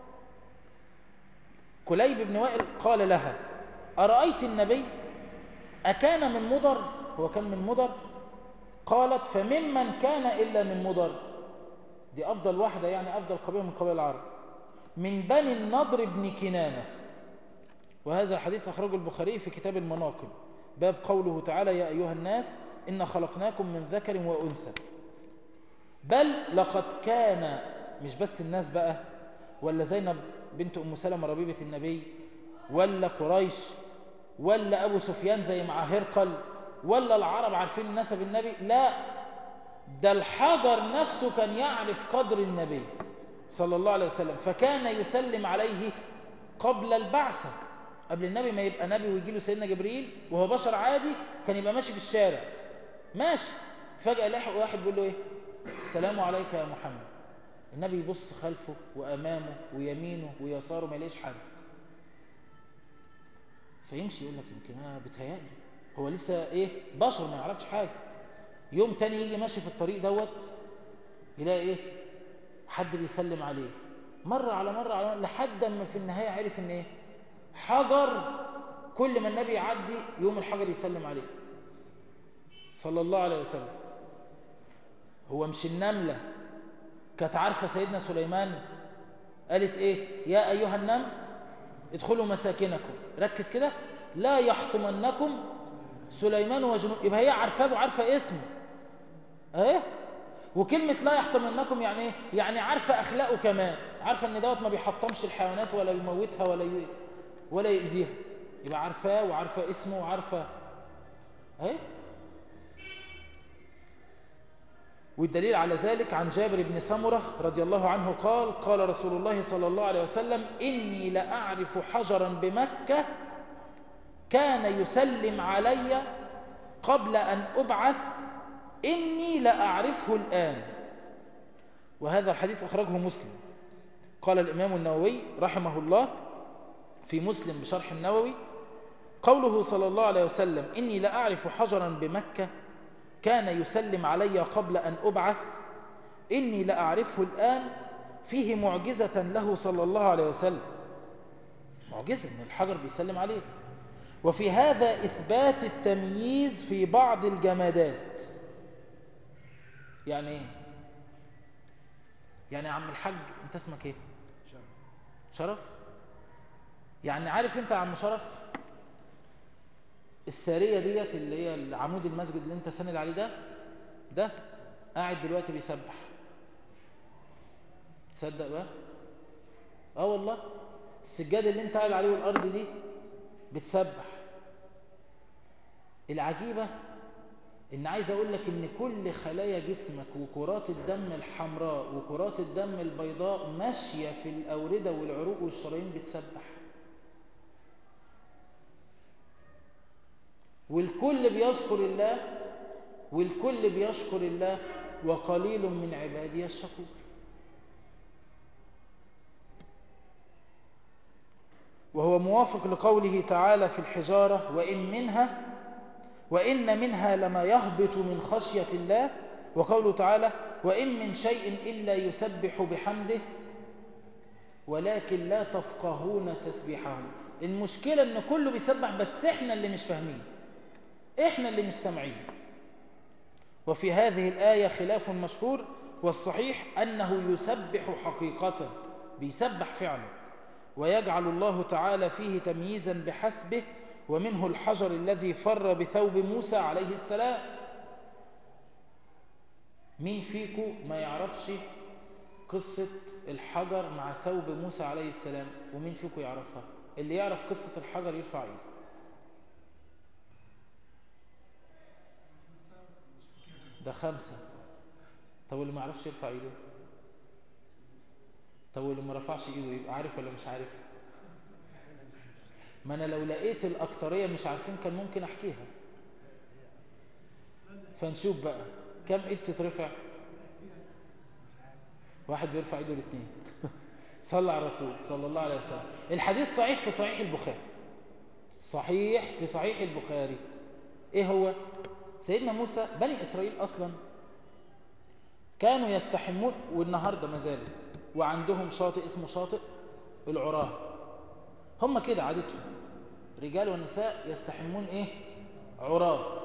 كليب بن وائل قال لها أرأيت النبي أكان من مضر هو كان من مضر قالت فممن كان إلا من مضر دي أفضل واحدة يعني أفضل قبيلة من قبائل العرب من بني النضر بن كنانة وهذا حديث أخرجه البخاري في كتاب المناقب باب قوله تعالى يا أيها الناس إن خلقناكم من ذكر وأنثى بل لقد كان مش بس الناس بقى ولا زينب بنت أم سلمة ربيبة النبي ولا قريش ولا أبو سفيان زي مع هرقل ولا العرب عارفين نسب النبي لا ده الحجر نفسه كان يعرف قدر النبي صلى الله عليه وسلم فكان يسلم عليه قبل البعثة قبل النبي ما يبقى نبي ويجي له سيدنا جبريل وهو بشر عادي كان يبقى ماشي في الشارع ماشي فجأة لحق واحد بيقول له ايه السلام عليك يا محمد النبي يبص خلفه وأمامه ويمينه ويساره ما يلاقيش حد فيمشي يقول لك يمكن انا بتهيألي هو لسه ايه بشر ما يعرفش حاجة يوم تاني يجي ماشي في الطريق دوت يلاقي ايه حد بيسلم عليه مرة على مرة على مرة لحد ما في النهاية عرف ان ايه حجر كل ما النبي يعدي يوم الحجر يسلم عليه صلى الله عليه وسلم هو مش النملة كانت عارفة سيدنا سليمان قالت ايه يا ايها النمل ادخلوا مساكنكم ركز كده لا يحطمنكم سليمان وجنود يبقى هي عارفاه وعارفه اسمه اهي وكلمة لا يحطمنكم يعني ايه يعني عارفة اخلاقه كمان عارفة ان دوت ما بيحطمش الحيوانات ولا يموتها ولا ي... ولا يأذيها يبقى عارفاه وعارفة اسمه وعارفة اهي والدليل على ذلك عن جابر بن سمرة رضي الله عنه قال قال رسول الله صلى الله عليه وسلم إني لأعرف حجرا بمكة كان يسلم علي قبل أن أبعث إني لأعرفه الآن وهذا الحديث أخرجه مسلم قال الإمام النووي رحمه الله في مسلم بشرح النووي قوله صلى الله عليه وسلم إني لأعرف حجرا بمكة كان يسلم علي قبل أن أبعث إني لأعرفه الآن فيه معجزة له صلى الله عليه وسلم معجزة أن الحجر بيسلم عليه وفي هذا إثبات التمييز في بعض الجمادات يعني ايه يعني يا عم الحاج انت اسمك ايه شرف شرف يعني عارف انت يا عم شرف السارية ديت اللي هي عمود المسجد اللي انت ساند عليه ده ده قاعد دلوقتي بيسبح تصدق بقى اه والله السجادة اللي انت قاعد عليه والارض دي بتسبح العجيبة ان عايز اقول لك ان كل خلايا جسمك وكرات الدم الحمراء وكرات الدم البيضاء ماشية في الاوردة والعروق والشرايين بتسبح والكل بيذكر الله والكل بيشكر الله وقليل من عبادي الشكور وهو موافق لقوله تعالى في الحجارة وإن منها وإن منها لما يهبط من خشية الله وقوله تعالى وإن من شيء إلا يسبح بحمده ولكن لا تفقهون تسبيحهم المشكلة ان كله بيسبح بس احنا اللي مش فاهمين احنا اللي مش سامعين وفي هذه الآية خلاف مشهور والصحيح أنه يسبح حقيقة بيسبح فعلا ويجعل الله تعالى فيه تمييزا بحسبه ومنه الحجر الذي فر بثوب موسى عليه السلام مين فيكم ما يعرفش قصة الحجر مع ثوب موسى عليه السلام ومين فيكم يعرفها اللي يعرف قصة الحجر يرفع ايده ده خمسة طب واللي ما يعرفش يرفع ايده طب واللي ما رفعش ايده يبقى عارف ولا مش عارف ما انا لو لقيت الاكترية مش عارفين كان ممكن احكيها فنشوف بقى كم ايد تترفع واحد بيرفع ايده الاثنين صلى على الرسول صلى الله عليه وسلم الحديث صحيح في صحيح البخاري صحيح في صحيح البخاري ايه هو سيدنا موسى بني اسرائيل اصلا كانوا يستحمون والنهارده ما زالوا وعندهم شاطئ اسمه شاطئ العراه هم كده عادتهم رجال ونساء يستحمون ايه عراه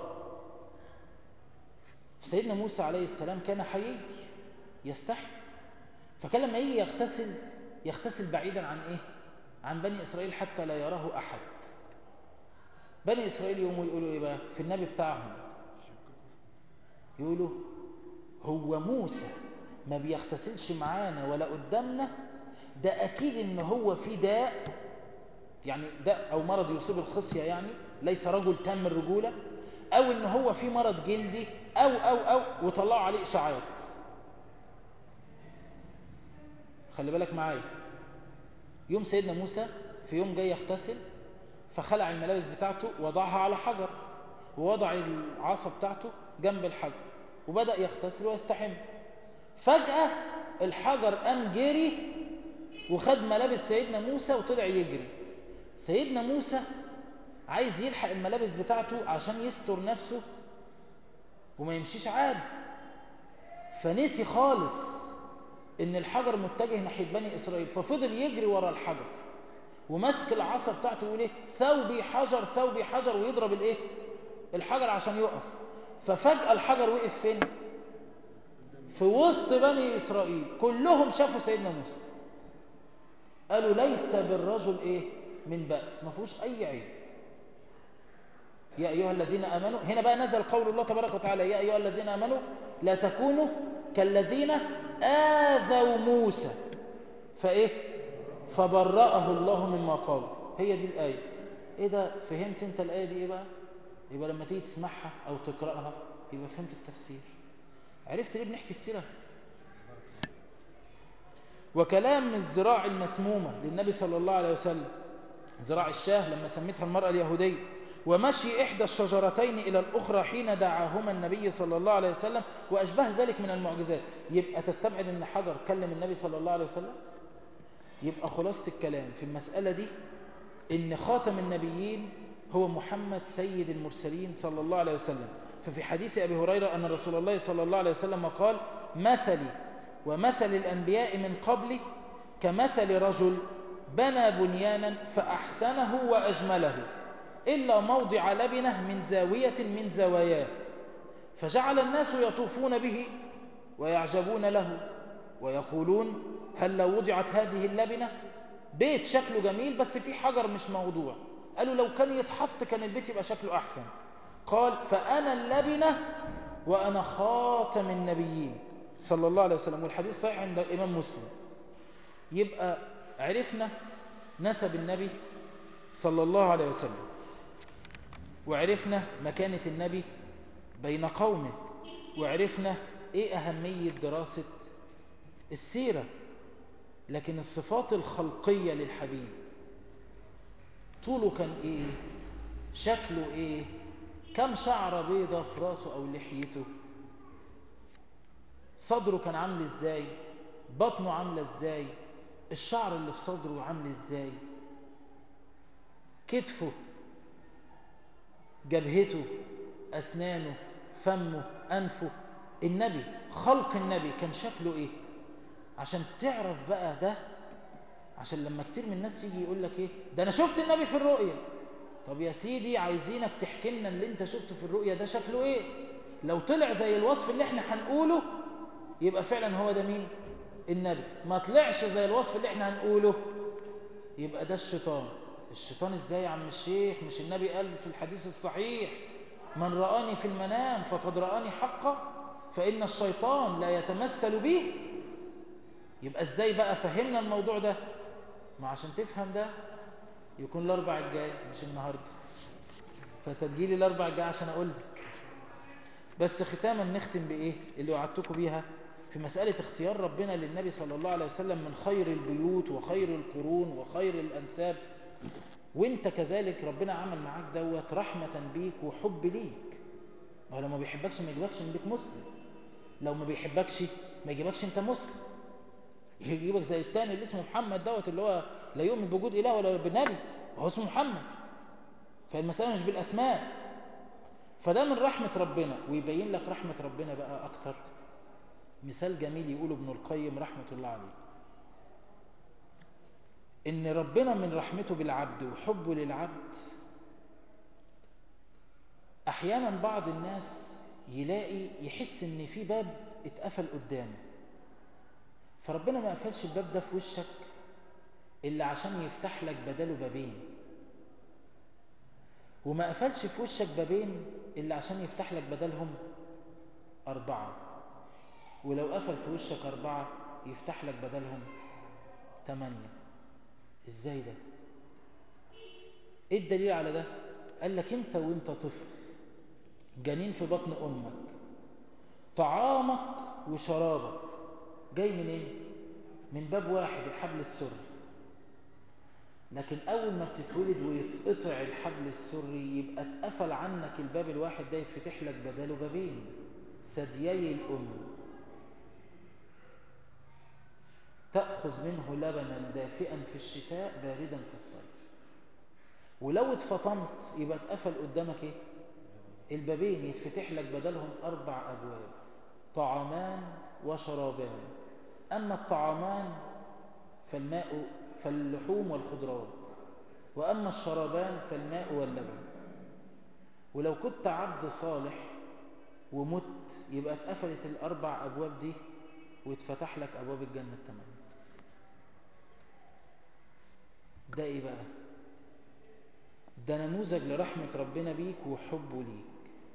فسيدنا موسى عليه السلام كان حيي يستحي فكان لما يجي يغتسل يغتسل بعيدا عن ايه عن بني اسرائيل حتى لا يراه احد بني اسرائيل يقوموا يقولوا ايه بقى في النبي بتاعهم يقولوا هو موسى ما بيغتسلش معانا ولا قدامنا ده اكيد ان هو في داء يعني داء او مرض يصيب الخصية يعني ليس رجل تام الرجولة او ان هو في مرض جلدي او او او وطلعوا عليه اشاعات خلي بالك معايا يوم سيدنا موسى في يوم جاي يغتسل فخلع الملابس بتاعته وضعها على حجر ووضع العصا بتاعته جنب الحجر وبدأ يغتسل ويستحم فجأة الحجر قام جري وخد ملابس سيدنا موسى وطلع يجري سيدنا موسى عايز يلحق الملابس بتاعته عشان يستر نفسه وما يمشيش عادي فنسي خالص ان الحجر متجه ناحيه بني اسرائيل ففضل يجري ورا الحجر وماسك العصا بتاعته يقول ايه ثوبي حجر ثوبي حجر ويضرب الايه الحجر عشان يقف ففجاه الحجر وقف فين في وسط بني اسرائيل كلهم شافوا سيدنا موسى قالوا ليس بالرجل ايه من بأس ما فيهوش اي عيب يا ايها الذين امنوا هنا بقى نزل قول الله تبارك وتعالى يا ايها الذين امنوا لا تكونوا كالذين آذوا موسى فايه فبرأه الله مما قالوا هي دي الآية ايه ده فهمت انت الآية دي ايه بقى يبقى لما تيجي تسمعها او تقرأها يبقى فهمت التفسير عرفت ليه بنحكي السيرة وكلام الزراع المسمومة للنبي صلى الله عليه وسلم زراع الشاه لما سميتها المرأة اليهودية ومشي إحدى الشجرتين إلى الأخرى حين دعاهما النبي صلى الله عليه وسلم وأشبه ذلك من المعجزات يبقى تستبعد أن حجر كلم النبي صلى الله عليه وسلم يبقى خلاصة الكلام في المسألة دي إن خاتم النبيين هو محمد سيد المرسلين صلى الله عليه وسلم ففي حديث أبي هريرة أن رسول الله صلى الله عليه وسلم قال مثلي ومثل الأنبياء من قبلي كمثل رجل بنى بنيانا فأحسنه وأجمله إلا موضع لبنة من زاوية من زواياه فجعل الناس يطوفون به ويعجبون له ويقولون هل لو وضعت هذه اللبنة بيت شكله جميل بس في حجر مش موضوع قالوا لو كان يتحط كان البيت يبقى شكله أحسن قال فأنا اللبنة وأنا خاتم النبيين صلى الله عليه وسلم والحديث صحيح عند الإمام مسلم يبقى عرفنا نسب النبي صلى الله عليه وسلم وعرفنا مكانة النبي بين قومه وعرفنا ايه أهمية دراسة السيرة لكن الصفات الخلقية للحبيب طوله كان ايه شكله ايه كم شعرة بيضة في راسه او لحيته صدره كان عامل ازاي بطنه عاملة ازاي الشعر اللي في صدره عامل ازاي كتفه جبهته أسنانه فمه أنفه النبي خلق النبي كان شكله إيه عشان تعرف بقى ده عشان لما كتير من الناس يجي يقول لك إيه ده أنا شفت النبي في الرؤية طب يا سيدي عايزينك تحكي لنا اللي انت شفته في الرؤية ده شكله إيه لو طلع زي الوصف اللي احنا هنقوله يبقى فعلا هو ده مين النبي ما طلعش زي الوصف اللي احنا هنقوله يبقى ده الشيطان الشيطان ازاي يا عم الشيخ مش النبي قال في الحديث الصحيح من رآني في المنام فقد رآني حقا فإن الشيطان لا يتمثل بي يبقى ازاي بقى فهمنا الموضوع ده ما عشان تفهم ده يكون الاربع الجاي مش النهارده فتجيلي الاربع الجاي عشان اقول لك بس ختاما نختم بايه اللي وعدتكم بيها في مسألة اختيار ربنا للنبي صلى الله عليه وسلم من خير البيوت وخير القرون وخير الأنساب وانت كذلك ربنا عمل معاك دوت رحمة بيك وحب ليك ما لو ما بيحبكش ما يجيبكش من بيت مسلم لو ما بيحبكش ما يجيبكش انت مسلم يجيبك زي التاني اللي اسمه محمد دوت اللي هو لا يؤمن بوجود اله ولا بنبي وهو اسمه محمد فالمسألة مش بالأسماء فده من رحمة ربنا ويبين لك رحمة ربنا بقى أكتر مثال جميل يقوله ابن القيم رحمة الله عليه ان ربنا من رحمته بالعبد وحبه للعبد احيانا بعض الناس يلاقي يحس ان في باب اتقفل قدامه فربنا ما قفلش الباب ده في وشك الا عشان يفتح لك بداله بابين وما قفلش في وشك بابين الا عشان يفتح لك بدلهم اربعه ولو قفل في وشك اربعه يفتح لك بدلهم ثمانيه ازاي ده ايه الدليل على ده قال لك انت وانت طفل جنين في بطن امك طعامك وشرابك جاي منين إيه؟ من باب واحد الحبل السري لكن اول ما بتتولد ويتقطع الحبل السري يبقى اتقفل عنك الباب الواحد ده يتفتح لك بداله بابين ثديي الأم تأخذ منه لبنا دافئا في الشتاء باردا في الصيف ولو اتفطمت يبقى اتقفل قدامك ايه البابين يتفتح لك بدلهم أربع أبواب طعامان وشرابان أما الطعامان فالماء فاللحوم والخضروات وأما الشرابان فالماء واللبن ولو كنت عبد صالح ومت يبقى اتقفلت الأربع أبواب دي واتفتح لك أبواب الجنة الثمانية ده إيه بقى ده نموذج لرحمة ربنا بيك وحبه ليك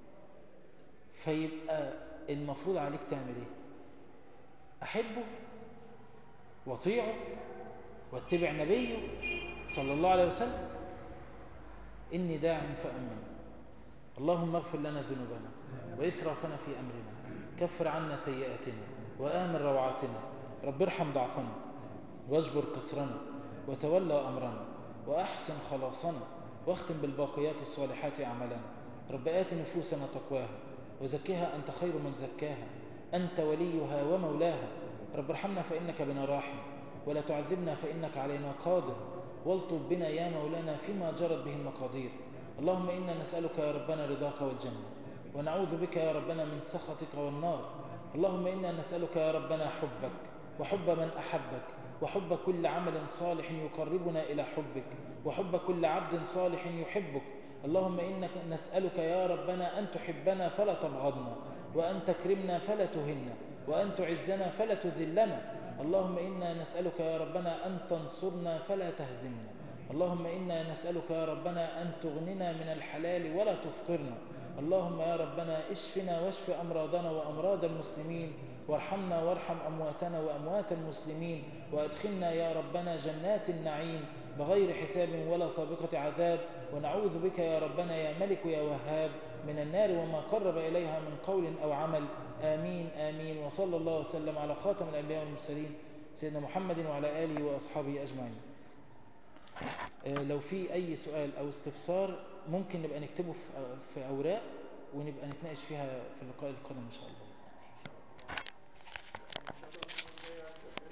فيبقى المفروض عليك تعمل ايه أحبه واطيعه واتبع نبيه صلى الله عليه وسلم إني داع فأمن اللهم اغفر لنا ذنوبنا وإسرافنا في أمرنا كفر عنا سيئاتنا وآمن روعاتنا رب ارحم ضعفنا واجبر كسرنا وتولى أمرنا وأحسن خلاصنا واختم بالباقيات الصالحات أعمالنا رب آت نفوسنا تقواها وزكها أنت خير من زكاها أنت وليها ومولاها رب ارحمنا فإنك بنا راحم ولا تعذبنا فإنك علينا قادر والطب بنا يا مولانا فيما جرت به المقادير اللهم إنا نسألك يا ربنا رضاك والجنة ونعوذ بك يا ربنا من سخطك والنار اللهم إنا نسألك يا ربنا حبك وحب من أحبك وحب كل عمل صالح يقربنا إلى حبك وحب كل عبد صالح يحبك اللهم إنك نسألك يا ربنا أن تحبنا فلا تبغضنا وأن تكرمنا فلا تهنا وأن تعزنا فلا تذلنا اللهم إنا نسألك يا ربنا أن تنصرنا فلا تهزمنا اللهم إنا نسألك يا ربنا أن تغننا من الحلال ولا تفقرنا اللهم يا ربنا اشفنا واشف أمراضنا وأمراض المسلمين وارحمنا وارحم أمواتنا وأموات المسلمين وأدخلنا يا ربنا جنات النعيم بغير حساب ولا سابقة عذاب ونعوذ بك يا ربنا يا ملك يا وهاب من النار وما قرب إليها من قول أو عمل آمين آمين وصلى الله وسلم على خاتم الأنبياء والمرسلين سيدنا محمد وعلى آله وأصحابه أجمعين لو في أي سؤال أو استفسار ممكن نبقى نكتبه في أوراق ونبقى نتناقش فيها في اللقاء القادم إن شاء الله